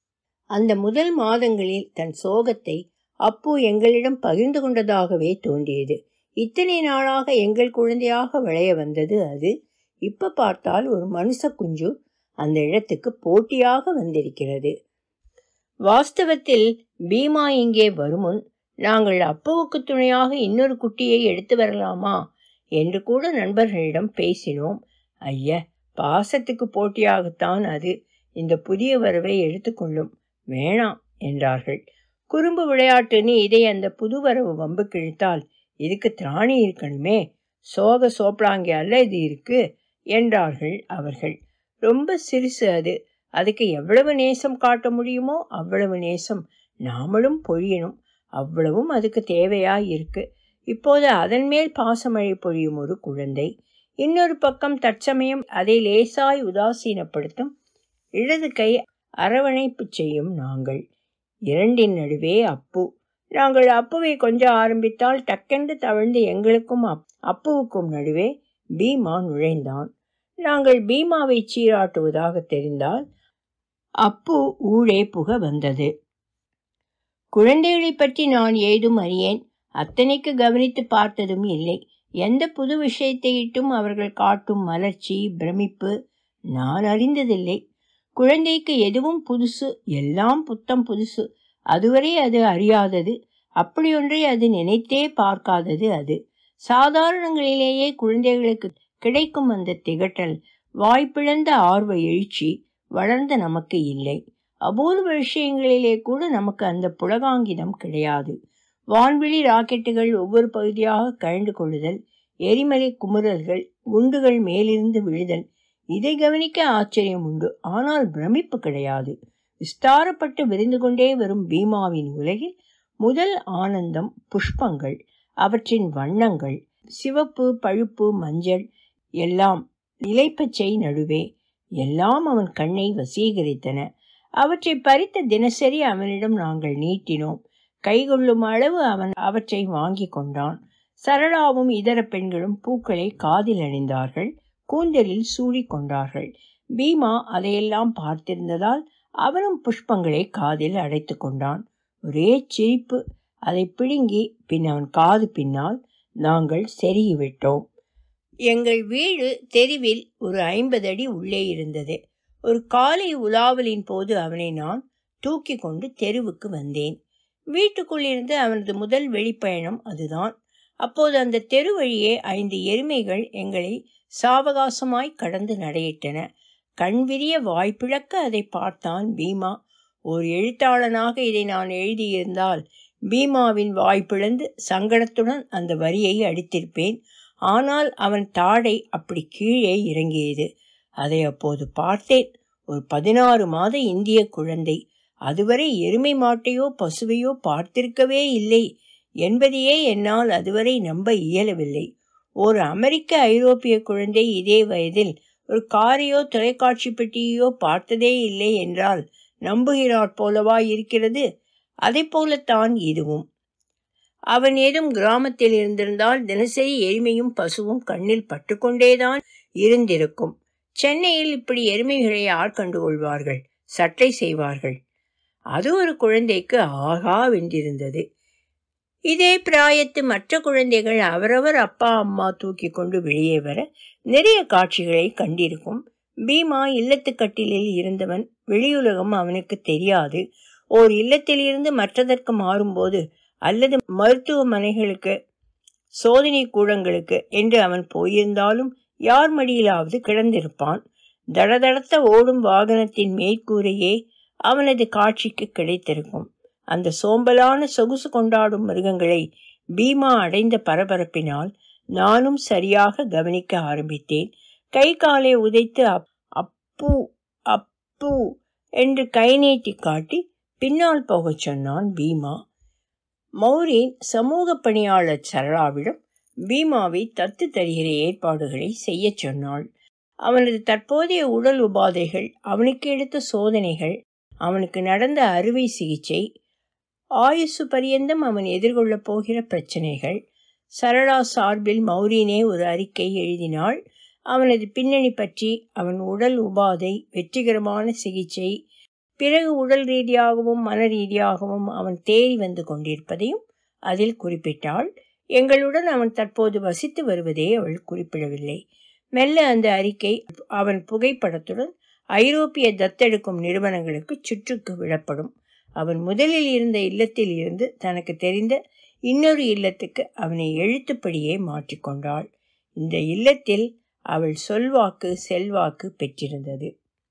அந்த முதல் மாதங்களில் தன் சோகத்தை அப்பு எங்களிடம் பகிர்ந்து கொண்டதாகவே தோன்றியது இத்தனை நாளாக எங்கள் குழந்தையாக விளைய வந்தது அது இப்ப பார்த்தால் ஒரு மனுஷ குஞ்சு அந்த இடத்துக்கு போட்டியாக வந்திருக்கிறது வாஸ்தவத்தில் பீமா இங்கே வருமுன் நாங்கள் அப்புவுக்கு துணையாக இன்னொரு குட்டியை எடுத்து வரலாமா என்று கூட நண்பர்களிடம் பேசினோம் ஐய பாசத்துக்கு போட்டியாகத்தான் அது இந்த புதிய வரவை எடுத்துக்கொள்ளும் வேணாம் என்றார்கள் குறும்பு விளையாட்டுன்னு இதை அந்த புது வரவு வம்பு கிழித்தால் இதுக்கு திராணி இருக்கணுமே சோக சோப்பலாங்கி அல்ல இது இருக்கு என்றார்கள் அவர்கள் ரொம்ப சிறுசு அது அதுக்கு எவ்வளவு நேசம் காட்ட முடியுமோ அவ்வளவு நேசம் நாமளும் பொழியணும் அவ்வளவும் அதுக்கு தேவையா இருக்கு இப்போது அதன் மேல் பாசமழை பொழியும் ஒரு குழந்தை இன்னொரு பக்கம் தற்சமயம் அதை லேசாய் உதாசீனப்படுத்தும் இடது கை அரவணைப்பு செய்யும் நாங்கள் இரண்டின் நடுவே அப்பு நாங்கள் அப்புவை கொஞ்சம் ஆரம்பித்தால் டக்கென்று தவழ்ந்து எங்களுக்கும் அப்புவுக்கும் நடுவே பீமா நுழைந்தான் நாங்கள் பீமாவை சீராட்டுவதாக தெரிந்தால் அப்பு ஊழே புக வந்தது குழந்தைகளை பற்றி நான் ஏதும் அறியேன் அத்தனைக்கு கவனித்து பார்த்ததும் இல்லை எந்த புது விஷயத்தை இட்டும் அவர்கள் காட்டும் மலர்ச்சி பிரமிப்பு நான் அறிந்ததில்லை குழந்தைக்கு எதுவும் புதுசு எல்லாம் புத்தம் புதுசு அதுவரை அது அறியாதது அப்படியொன்றை அது நினைத்தே பார்க்காதது அது சாதாரணங்களிலேயே குழந்தைகளுக்கு கிடைக்கும் அந்த திகட்டல் வாய்ப்பிழந்த ஆர்வ எழுச்சி வளர்ந்த நமக்கு இல்லை அபூர்வ விஷயங்களிலே கூட நமக்கு அந்த புலகாங்கிதம் கிடையாது வான்வெளி ராக்கெட்டுகள் ஒவ்வொரு பகுதியாக கழண்டு கொள்ளுதல் எரிமலை குமுறல்கள் குண்டுகள் மேலிருந்து விழுதல் இதை கவனிக்க ஆச்சரியம் உண்டு ஆனால் பிரமிப்பு கிடையாது விஸ்தாரப்பட்டு விரிந்து கொண்டே வரும் பீமாவின் உலகில் முதல் ஆனந்தம் புஷ்பங்கள் அவற்றின் வண்ணங்கள் சிவப்பு பழுப்பு மஞ்சள் எல்லாம் இலைப்பச்சை நடுவே எல்லாம் அவன் கண்ணை வசீகரித்தன அவற்றை பறித்த தினசரி அவனிடம் நாங்கள் நீட்டினோம் கைகொள்ளும் அளவு அவன் அவற்றை வாங்கி கொண்டான் சரளாவும் இதர பெண்களும் பூக்களை காதில் அணிந்தார்கள் கூந்தலில் சூடி கொண்டார்கள் பீமா அதையெல்லாம் பார்த்திருந்ததால் அவனும் புஷ்பங்களை காதில் அடைத்து கொண்டான் ஒரே சிரிப்பு அதை பிடுங்கி பின் அவன் காது பின்னால் நாங்கள் செருகிவிட்டோம் எங்கள் வீடு தெருவில் ஒரு ஐம்பது அடி உள்ளே இருந்தது ஒரு காலை உலாவலின் போது அவனை நான் தூக்கி கொண்டு தெருவுக்கு வந்தேன் வீட்டுக்குள்ளிருந்து அவனது முதல் வெளிப்பயணம் அதுதான் அப்போது அந்த தெரு வழியே ஐந்து எருமைகள் எங்களை சாவகாசமாய் கடந்து நடையிட்டன கண்விரிய வாய்ப்பிழக்க அதை பார்த்தான் பீமா ஒரு எழுத்தாளனாக இதை நான் எழுதியிருந்தால் பீமாவின் வாய் பிளந்து சங்கடத்துடன் அந்த வரியை அடித்திருப்பேன் ஆனால் அவன் தாடை அப்படி கீழே இறங்கியது அதை அப்போது பார்த்தேன் ஒரு பதினாறு மாத இந்திய குழந்தை அதுவரை எருமை மாட்டையோ பசுவையோ பார்த்திருக்கவே இல்லை என்பதையே என்னால் அதுவரை நம்ப இயலவில்லை ஒரு அமெரிக்க ஐரோப்பிய குழந்தை இதே வயதில் ஒரு காரையோ தொலைக்காட்சி பெட்டியையோ பார்த்ததே இல்லை என்றால் நம்புகிறாற் போலவா இருக்கிறது அதை போலத்தான் இதுவும் அவன் ஏதும் கிராமத்தில் இருந்திருந்தால் தினசரி எருமையும் பசுவும் கண்ணில் பட்டுக்கொண்டேதான் இருந்திருக்கும் சென்னையில் இப்படி எருமைகளை யார் கண்டுகொள்வார்கள் சட்டை செய்வார்கள் அது ஒரு குழந்தைக்கு ஆகா வென்றிருந்தது இதே பிராயத்து மற்ற குழந்தைகள் அவரவர் அப்பா அம்மா தூக்கி கொண்டு வெளியே வர நிறைய காட்சிகளை கண்டிருக்கும் பீமா இல்லத்து கட்டிலில் இருந்தவன் வெளியுலகம் அவனுக்கு தெரியாது ஓர் இல்லத்திலிருந்து மற்றதற்கு மாறும்போது அல்லது மருத்துவமனைகளுக்கு சோதனை கூடங்களுக்கு என்று அவன் போயிருந்தாலும் யார் மடியிலாவது கிடந்திருப்பான் தடதடத்த ஓடும் வாகனத்தின் மேற்கூரையே அவனது காட்சிக்கு கிடைத்திருக்கும் அந்த சோம்பலான சொகுசு கொண்டாடும் மிருகங்களை பீமா அடைந்த பரபரப்பினால் நானும் சரியாக கவனிக்க ஆரம்பித்தேன் கை காலை உதைத்து அப்பு அப்பு என்று கை நீட்டி காட்டி பின்னால் போகச் சொன்னான் பீமா மௌரின் சமூக பணியாளர் சரளாவிடம் பீமாவை தத்து தருகிற ஏற்பாடுகளை செய்யச் சொன்னாள் அவனது தற்போதைய உடல் உபாதைகள் அவனுக்கு எடுத்த சோதனைகள் அவனுக்கு நடந்த அறுவை சிகிச்சை ஆயுசு பரியந்தம் அவன் எதிர்கொள்ளப் போகிற பிரச்சனைகள் சரளா சார்பில் மௌரினே ஒரு அறிக்கை எழுதினாள் அவனது பின்னணி பற்றி அவன் உடல் உபாதை வெற்றிகரமான சிகிச்சை பிறகு உடல் ரீதியாகவும் மன ரீதியாகவும் அவன் தேறி வந்து கொண்டிருப்பதையும் அதில் குறிப்பிட்டாள் எங்களுடன் அவன் தற்போது வசித்து வருவதே அவள் குறிப்பிடவில்லை மெல்ல அந்த அறிக்கை அவன் புகைப்படத்துடன் ஐரோப்பிய தத்தெடுக்கும் நிறுவனங்களுக்கு சுற்றுக்கு விடப்படும் அவன் முதலில் இருந்த இல்லத்தில் இருந்து தனக்கு தெரிந்த இன்னொரு இல்லத்துக்கு அவனை எழுத்துப்படியே மாற்றிக்கொண்டாள் இந்த இல்லத்தில் அவள் சொல்வாக்கு செல்வாக்கு பெற்றிருந்தது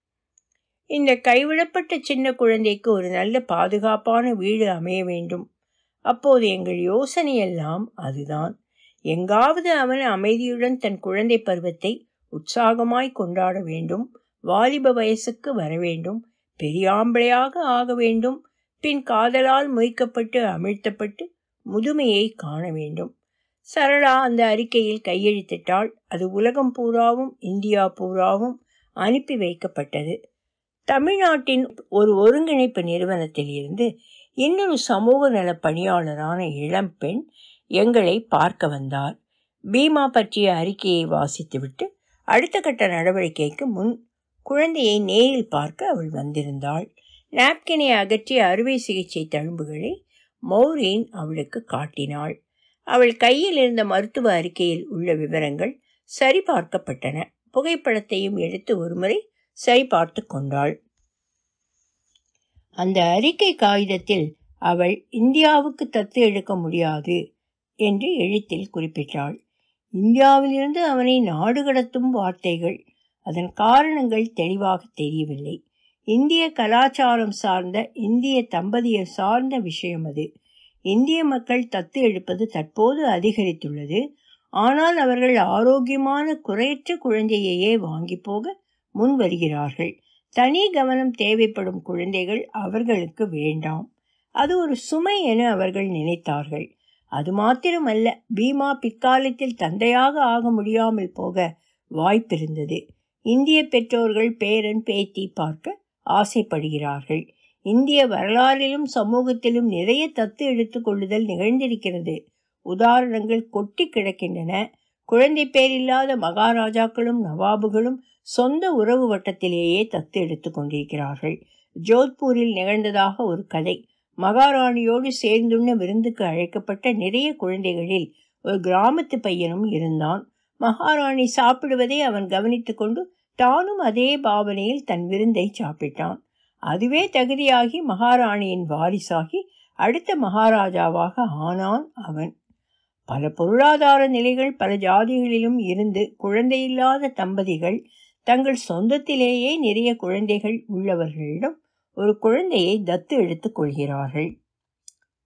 இந்த கைவிடப்பட்ட சின்ன குழந்தைக்கு ஒரு நல்ல பாதுகாப்பான வீடு அமைய வேண்டும் அப்போது எங்கள் யோசனையெல்லாம் அதுதான் எங்காவது அவன் அமைதியுடன் தன் குழந்தை பருவத்தை உற்சாகமாய் கொண்டாட வேண்டும் வாலிப வயசுக்கு வர வேண்டும் பெரியாம்பளையாக ஆக வேண்டும் பின் காதலால் மொய்க்கப்பட்டு அமிழ்த்தப்பட்டு முதுமையை காண வேண்டும் சரளா அந்த அறிக்கையில் கையெழுத்திட்டால் அது உலகம் பூராவும் இந்தியா பூராவும் அனுப்பி வைக்கப்பட்டது தமிழ்நாட்டின் ஒரு ஒருங்கிணைப்பு நிறுவனத்தில் இருந்து இன்னொரு சமூக நல பணியாளரான இளம்பெண் எங்களை பார்க்க வந்தார் பீமா பற்றிய அறிக்கையை வாசித்துவிட்டு அடுத்த கட்ட நடவடிக்கைக்கு முன் குழந்தையை நேரில் பார்க்க அவள் வந்திருந்தாள் நாப்கினை அகற்றி அறுவை சிகிச்சை தழும்புகளை மௌரீன் அவளுக்கு காட்டினாள் அவள் கையில் இருந்த மருத்துவ அறிக்கையில் உள்ள விவரங்கள் சரிபார்க்கப்பட்டன புகைப்படத்தையும் எடுத்து ஒருமுறை சரிபார்த்து கொண்டாள் அந்த அறிக்கை காகிதத்தில் அவள் இந்தியாவுக்கு தத்து எடுக்க முடியாது என்று எழுத்தில் குறிப்பிட்டாள் இந்தியாவிலிருந்து அவனை நாடு கடத்தும் வார்த்தைகள் அதன் காரணங்கள் தெளிவாக தெரியவில்லை இந்திய கலாச்சாரம் சார்ந்த இந்திய தம்பதியர் சார்ந்த விஷயம் அது இந்திய மக்கள் தத்து எடுப்பது தற்போது அதிகரித்துள்ளது ஆனால் அவர்கள் ஆரோக்கியமான குறையற்ற குழந்தையையே வாங்கி போக முன் வருகிறார்கள் தனி கவனம் தேவைப்படும் குழந்தைகள் அவர்களுக்கு வேண்டாம் அது ஒரு சுமை என அவர்கள் நினைத்தார்கள் அது மாத்திரமல்ல பீமா பிற்காலத்தில் தந்தையாக ஆக முடியாமல் போக வாய்ப்பிருந்தது இந்திய பெற்றோர்கள் பேரன் பேத்தி பார்க்க ஆசைப்படுகிறார்கள் இந்திய வரலாறிலும் சமூகத்திலும் நிறைய தத்து எடுத்துக்கொள்ளுதல் நிகழ்ந்திருக்கிறது உதாரணங்கள் கொட்டி கிடக்கின்றன குழந்தை பேரில்லாத மகாராஜாக்களும் நவாபுகளும் சொந்த உறவு வட்டத்திலேயே தத்து எடுத்து கொண்டிருக்கிறார்கள் ஜோத்பூரில் நிகழ்ந்ததாக ஒரு கதை மகாராணியோடு சேர்ந்துள்ள விருந்துக்கு அழைக்கப்பட்ட நிறைய குழந்தைகளில் ஒரு கிராமத்து பையனும் இருந்தான் மகாராணி சாப்பிடுவதை அவன் கவனித்துக் கொண்டு தானும் அதே பாவனையில் தன் விருந்தை சாப்பிட்டான் அதுவே தகுதியாகி மகாராணியின் வாரிசாகி அடுத்த மகாராஜாவாக ஆனான் அவன் பல பொருளாதார நிலைகள் பல ஜாதிகளிலும் இருந்து குழந்தையில்லாத தம்பதிகள் தங்கள் சொந்தத்திலேயே நிறைய குழந்தைகள் உள்ளவர்களிடம் ஒரு குழந்தையை தத்து எடுத்துக் கொள்கிறார்கள்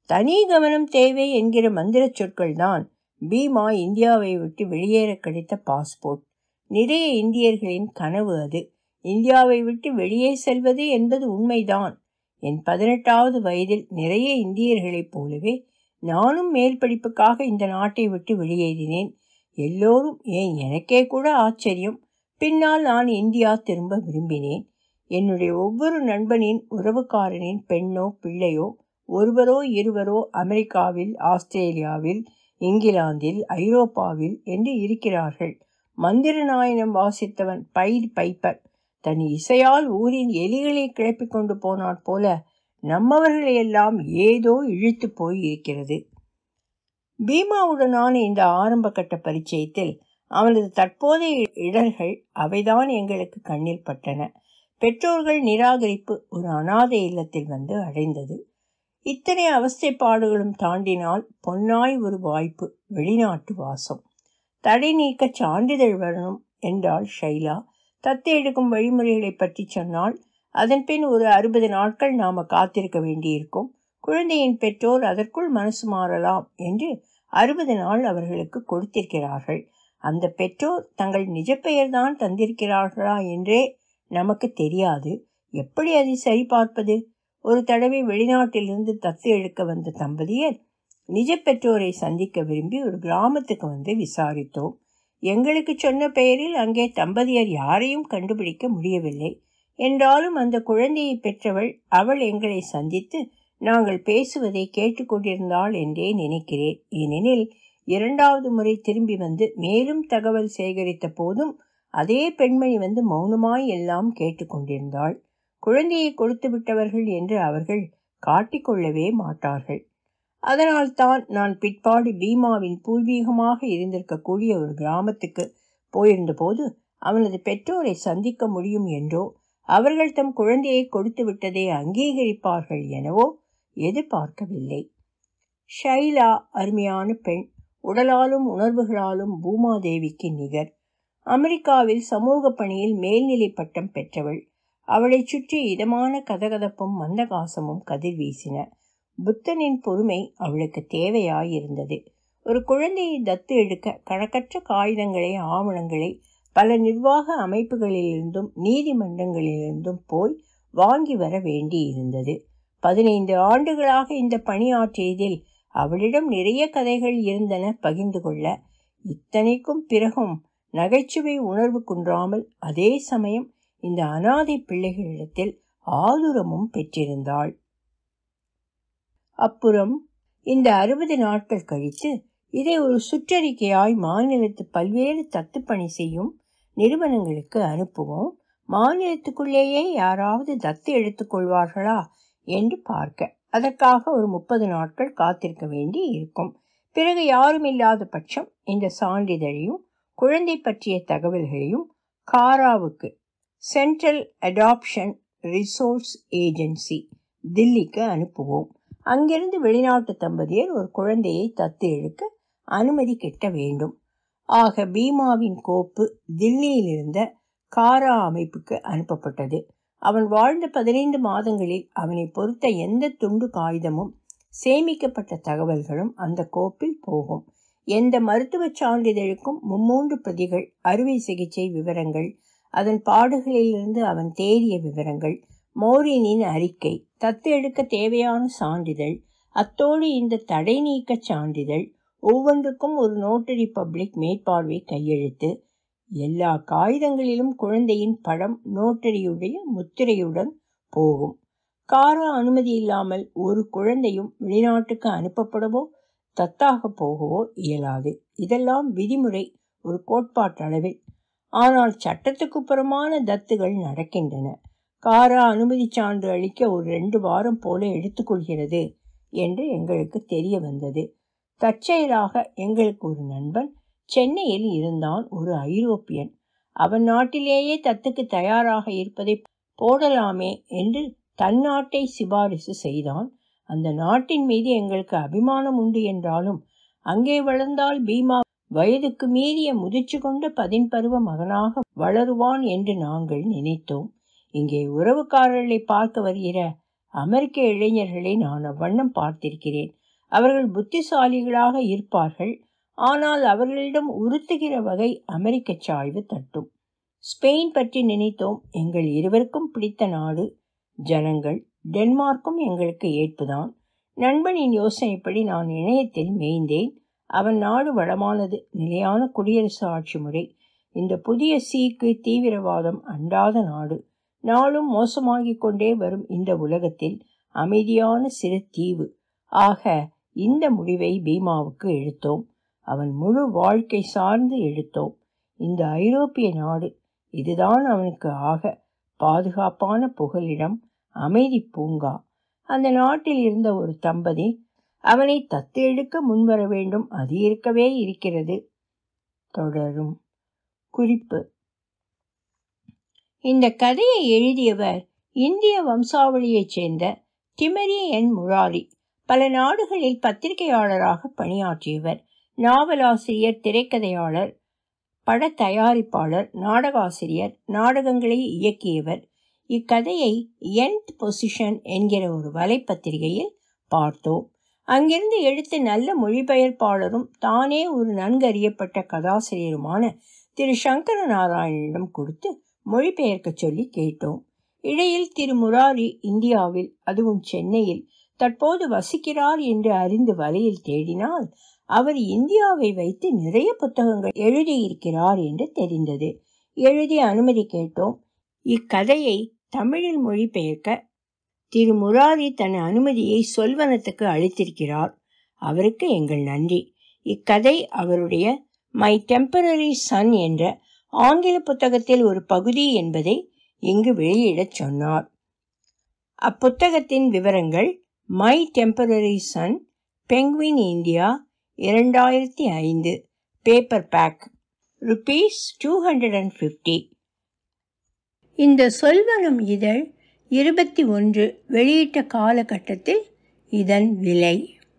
தனி கவனம் தேவை என்கிற மந்திர சொற்கள் தான் பீமா இந்தியாவை விட்டு வெளியேற கிடைத்த பாஸ்போர்ட் நிறைய இந்தியர்களின் கனவு அது இந்தியாவை விட்டு வெளியே செல்வது என்பது உண்மைதான் என் பதினெட்டாவது வயதில் நிறைய இந்தியர்களைப் போலவே நானும் மேல் படிப்புக்காக இந்த நாட்டை விட்டு வெளியேறினேன் எல்லோரும் ஏன் எனக்கே கூட ஆச்சரியம் பின்னால் நான் இந்தியா திரும்ப விரும்பினேன் என்னுடைய ஒவ்வொரு நண்பனின் உறவுக்காரனின் பெண்ணோ பிள்ளையோ ஒருவரோ இருவரோ அமெரிக்காவில் ஆஸ்திரேலியாவில் இங்கிலாந்தில் ஐரோப்பாவில் என்று இருக்கிறார்கள் மந்திர நாயனம் வாசித்தவன் பைட் பைப்பர் தன் இசையால் ஊரின் எலிகளை கிளப்பிக் கொண்டு போனாற் போல நம்மவர்களையெல்லாம் ஏதோ இழுத்து போய் இருக்கிறது பீமாவுடனான இந்த ஆரம்ப கட்ட பரிச்சயத்தில் அவனது தற்போதைய இடர்கள் அவைதான் எங்களுக்கு கண்ணில் பட்டன பெற்றோர்கள் நிராகரிப்பு ஒரு அனாதை இல்லத்தில் வந்து அடைந்தது இத்தனை அவஸ்தைப்பாடுகளும் தாண்டினால் பொன்னாய் ஒரு வாய்ப்பு வெளிநாட்டு வாசம் தடை நீக்க சான்றிதழ் வரணும் என்றாள் ஷைலா தத்து எடுக்கும் வழிமுறைகளை பற்றி சொன்னால் அதன் பின் ஒரு அறுபது நாட்கள் நாம காத்திருக்க வேண்டியிருக்கும் குழந்தையின் பெற்றோர் அதற்குள் மனசு மாறலாம் என்று அறுபது நாள் அவர்களுக்கு கொடுத்திருக்கிறார்கள் அந்த பெற்றோர் தங்கள் நிஜ பெயர்தான் தந்திருக்கிறார்களா என்றே நமக்கு தெரியாது எப்படி அதை சரிபார்ப்பது ஒரு தடவை வெளிநாட்டிலிருந்து தத்து எடுக்க வந்த தம்பதியர் நிஜ பெற்றோரை சந்திக்க விரும்பி ஒரு கிராமத்துக்கு வந்து விசாரித்தோம் எங்களுக்கு சொன்ன பெயரில் அங்கே தம்பதியர் யாரையும் கண்டுபிடிக்க முடியவில்லை என்றாலும் அந்த குழந்தையை பெற்றவள் அவள் எங்களை சந்தித்து நாங்கள் பேசுவதை கேட்டுக்கொண்டிருந்தாள் என்றே நினைக்கிறேன் ஏனெனில் இரண்டாவது முறை திரும்பி வந்து மேலும் தகவல் சேகரித்த போதும் அதே பெண்மணி வந்து மௌனமாய் எல்லாம் கேட்டுக்கொண்டிருந்தாள் குழந்தையை கொடுத்து விட்டவர்கள் என்று அவர்கள் காட்டிக்கொள்ளவே மாட்டார்கள் அதனால்தான் நான் பிற்பாடு பீமாவின் பூர்வீகமாக இருந்திருக்கக்கூடிய ஒரு கிராமத்துக்கு போயிருந்த போது அவனது பெற்றோரை சந்திக்க முடியும் என்றோ அவர்கள் தம் குழந்தையை கொடுத்து விட்டதை அங்கீகரிப்பார்கள் எனவோ எதிர்பார்க்கவில்லை ஷைலா அருமையான பெண் உடலாலும் உணர்வுகளாலும் பூமாதேவிக்கு நிகர் அமெரிக்காவில் சமூக பணியில் மேல்நிலை பட்டம் பெற்றவள் அவளைச் சுற்றி இதமான கதகதப்பும் மந்தகாசமும் கதிர் வீசின புத்தனின் பொறுமை அவளுக்கு தேவையாயிருந்தது ஒரு குழந்தையை தத்து எடுக்க கணக்கற்ற காகிதங்களை ஆவணங்களை பல நிர்வாக அமைப்புகளிலிருந்தும் நீதிமன்றங்களிலிருந்தும் போய் வாங்கி வர வேண்டியிருந்தது பதினைந்து ஆண்டுகளாக இந்த பணியாற்றியதில் அவளிடம் நிறைய கதைகள் இருந்தன பகிர்ந்து கொள்ள இத்தனைக்கும் பிறகும் நகைச்சுவை உணர்வு குன்றாமல் அதே சமயம் இந்த அனாதை பிள்ளைகளிடத்தில் ஆதுரமும் பெற்றிருந்தாள் அப்புறம் இந்த அறுபது நாட்கள் கழித்து இதை ஒரு சுற்றறிக்கையாய் மாநிலத்து பல்வேறு தத்து பணி செய்யும் நிறுவனங்களுக்கு அனுப்புவோம் மாநிலத்துக்குள்ளேயே யாராவது தத்து எடுத்துக்கொள்வார்களா என்று பார்க்க அதற்காக ஒரு முப்பது நாட்கள் காத்திருக்க வேண்டி இருக்கும் பிறகு யாரும் இல்லாத பட்சம் இந்த சான்றிதழையும் குழந்தை பற்றிய தகவல்களையும் காராவுக்கு சென்ட்ரல் அடாப்ஷன் ரிசோர்ஸ் ஏஜென்சி தில்லிக்கு அனுப்புவோம் அங்கிருந்து வெளிநாட்டு தம்பதியர் ஒரு குழந்தையை தத்து எடுக்க அனுமதி கிட்ட வேண்டும் ஆக பீமாவின் கோப்பு தில்லியில் இருந்த காரா அமைப்புக்கு அனுப்பப்பட்டது அவன் வாழ்ந்த பதினைந்து மாதங்களில் அவனை பொறுத்த எந்த துண்டு காகிதமும் சேமிக்கப்பட்ட தகவல்களும் அந்த கோப்பில் போகும் எந்த மருத்துவ சான்றிதழுக்கும் மும்மூன்று பிரதிகள் அறுவை சிகிச்சை விவரங்கள் அதன் பாடுகளிலிருந்து அவன் தேறிய விவரங்கள் மோரினின் அறிக்கை தத்து எடுக்க தேவையான சான்றிதழ் அத்தோடு இந்த தடை நீக்க சான்றிதழ் ஒவ்வொன்றுக்கும் ஒரு நோட்டரி பப்ளிக் மேற்பார்வை கையெழுத்து எல்லா காகிதங்களிலும் குழந்தையின் படம் நோட்டரியுடைய முத்திரையுடன் போகும் காரா அனுமதி இல்லாமல் ஒரு குழந்தையும் வெளிநாட்டுக்கு அனுப்பப்படவோ தத்தாக போகவோ இயலாது இதெல்லாம் விதிமுறை ஒரு கோட்பாட்டளவில் ஆனால் சட்டத்துக்கு புறமான தத்துகள் நடக்கின்றன காரா அனுமதி சான்று அளிக்க ஒரு ரெண்டு வாரம் போல எடுத்துக்கொள்கிறது என்று எங்களுக்கு தெரிய வந்தது தற்செயலாக எங்களுக்கு ஒரு நண்பன் சென்னையில் இருந்தான் ஒரு ஐரோப்பியன் அவன் நாட்டிலேயே தத்துக்கு தயாராக இருப்பதை போடலாமே என்று தன் நாட்டை சிபாரிசு செய்தான் அந்த நாட்டின் மீது எங்களுக்கு அபிமானம் உண்டு என்றாலும் அங்கே வளர்ந்தால் பீமா வயதுக்கு மீறிய முதிர்ச்சி கொண்ட பதின்பருவ மகனாக வளருவான் என்று நாங்கள் நினைத்தோம் இங்கே உறவுக்காரர்களை பார்க்க வருகிற அமெரிக்க இளைஞர்களை நான் அவ்வண்ணம் பார்த்திருக்கிறேன் அவர்கள் புத்திசாலிகளாக இருப்பார்கள் ஆனால் அவர்களிடம் உறுத்துகிற வகை அமெரிக்க சாய்வு தட்டும் ஸ்பெயின் பற்றி நினைத்தோம் எங்கள் இருவருக்கும் பிடித்த நாடு ஜனங்கள் டென்மார்க்கும் எங்களுக்கு ஏற்புதான் நண்பனின் யோசனைப்படி நான் இணையத்தில் மேய்ந்தேன் அவன் நாடு வளமானது நிலையான குடியரசு ஆட்சி முறை இந்த புதிய சீக்கு தீவிரவாதம் அண்டாத நாடு நாளும் மோசமாகிக் கொண்டே வரும் இந்த உலகத்தில் அமைதியான சிறு தீவு ஆக இந்த முடிவை பீமாவுக்கு எடுத்தோம் அவன் முழு வாழ்க்கை சார்ந்து எடுத்தோம் இந்த ஐரோப்பிய நாடு இதுதான் அவனுக்கு ஆக பாதுகாப்பான புகலிடம் அமைதி பூங்கா அந்த நாட்டில் இருந்த ஒரு தம்பதி அவனை தத்து எடுக்க முன்வர வேண்டும் அது இருக்கவே இருக்கிறது தொடரும் குறிப்பு இந்த கதையை எழுதியவர் இந்திய வம்சாவளியைச் சேர்ந்த திமரி என் முராரி பல நாடுகளில் பத்திரிகையாளராக பணியாற்றியவர் நாவலாசிரியர் திரைக்கதையாளர் பட தயாரிப்பாளர் நாடகாசிரியர் நாடகங்களை இயக்கியவர் இக்கதையை என்த் பொசிஷன் என்கிற ஒரு வலைப்பத்திரிகையில் பார்த்தோம் அங்கிருந்து எடுத்து நல்ல மொழிபெயர்ப்பாளரும் தானே ஒரு நன்கறியப்பட்ட கதாசிரியருமான திரு சங்கர நாராயணனிடம் கொடுத்து மொழிபெயர்க்க சொல்லி கேட்டோம் இடையில் திரு முராரி இந்தியாவில் அதுவும் சென்னையில் தற்போது வசிக்கிறார் என்று அறிந்து வலையில் தேடினால் அவர் இந்தியாவை வைத்து நிறைய புத்தகங்கள் எழுதியிருக்கிறார் என்று தெரிந்தது எழுதி அனுமதி கேட்டோம் இக்கதையை தமிழில் மொழிபெயர்க்க திரு முராரி தன் அனுமதியை சொல்வனத்துக்கு அளித்திருக்கிறார் அவருக்கு எங்கள் நன்றி இக்கதை அவருடைய மை டெம்பரரி சன் என்ற ஆங்கில புத்தகத்தில் ஒரு பகுதி என்பதை இங்கு வெளியிடச் சொன்னார் அப்புத்தகத்தின் விவரங்கள் my temporary son Penguin India இரண்டாயிரத்தி ஐந்து paperback rupees two hundred and fifty இந்த சொல்வனம் இதழ் இருபத்தி ஒன்று வெளியிட்ட காலகட்டத்தில் இதன் விலை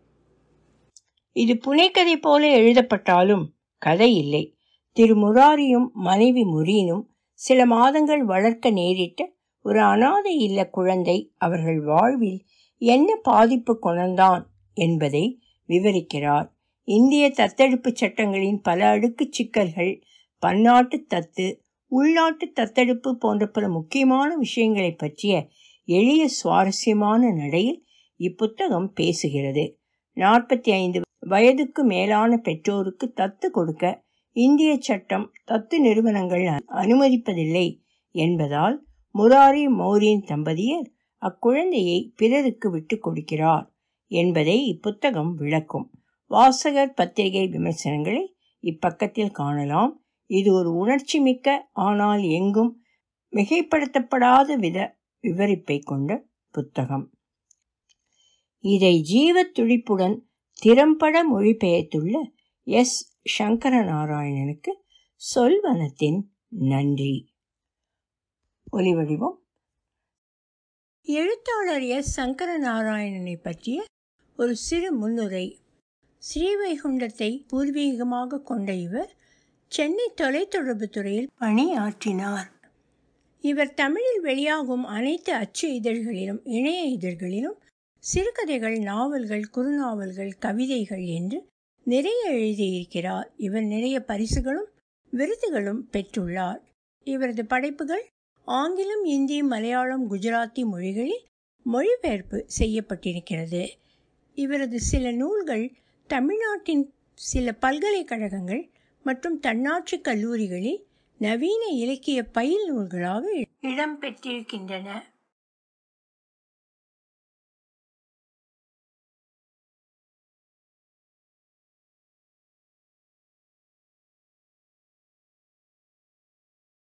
இது புனைக்கதை போல எழுதப்பட்டாலும் கதை இல்லை திரு முராரியும் மனைவி முரீனும் சில மாதங்கள் வளர்க்க நேரிட்ட ஒரு அனாதை இல்ல குழந்தை அவர்கள் வாழ்வில் என்ன பாதிப்பு கொணர்ந்தான் என்பதை விவரிக்கிறார் இந்திய தத்தெடுப்பு சட்டங்களின் பல அடுக்கு சிக்கல்கள் பன்னாட்டு தத்து உள்நாட்டு தத்தெடுப்பு போன்ற பல முக்கியமான விஷயங்களை பற்றிய எளிய சுவாரஸ்யமான நடையில் இப்புத்தகம் பேசுகிறது நாற்பத்தி ஐந்து வயதுக்கு மேலான பெற்றோருக்கு தத்து கொடுக்க இந்திய சட்டம் தத்து நிறுவனங்கள் அனுமதிப்பதில்லை என்பதால் முராரி மௌரியன் தம்பதியர் அக்குழந்தையை பிறருக்கு விட்டு கொடுக்கிறார் என்பதை இப்புத்தகம் விளக்கும் வாசகர் பத்திரிகை விமர்சனங்களை இப்பக்கத்தில் காணலாம் இது ஒரு உணர்ச்சி மிக்க ஆனால் எங்கும் மிகைப்படுத்தப்படாத வித விவரிப்பை கொண்ட புத்தகம் இதை ஜீவ துடிப்புடன் திறம்பட மொழிபெயர்த்துள்ள எஸ் சங்கர நாராயணனுக்கு சொல்வனத்தின் நன்றி ஒலிவடிவம் எழுத்தாளர் எஸ் சங்கர நாராயணனை பற்றிய ஒரு சிறு முன்னுரை ஸ்ரீவைகுண்டத்தை பூர்வீகமாக கொண்ட இவர் சென்னை தொலைத்தொடர்பு துறையில் பணியாற்றினார் இவர் தமிழில் வெளியாகும் அனைத்து அச்சு இதழ்களிலும் இணைய இதழ்களிலும் சிறுகதைகள் நாவல்கள் குறுநாவல்கள் கவிதைகள் என்று நிறைய எழுதியிருக்கிறார் இவர் நிறைய பரிசுகளும் விருதுகளும் பெற்றுள்ளார் இவரது படைப்புகள் ஆங்கிலம் இந்தி மலையாளம் குஜராத்தி மொழிகளில் மொழிபெயர்ப்பு செய்யப்பட்டிருக்கிறது இவரது சில நூல்கள் தமிழ்நாட்டின் சில பல்கலைக்கழகங்கள் மற்றும் தன்னாட்சி கல்லூரிகளில் நவீன இலக்கிய பயில் நூல்களாக இடம்பெற்றிருக்கின்றன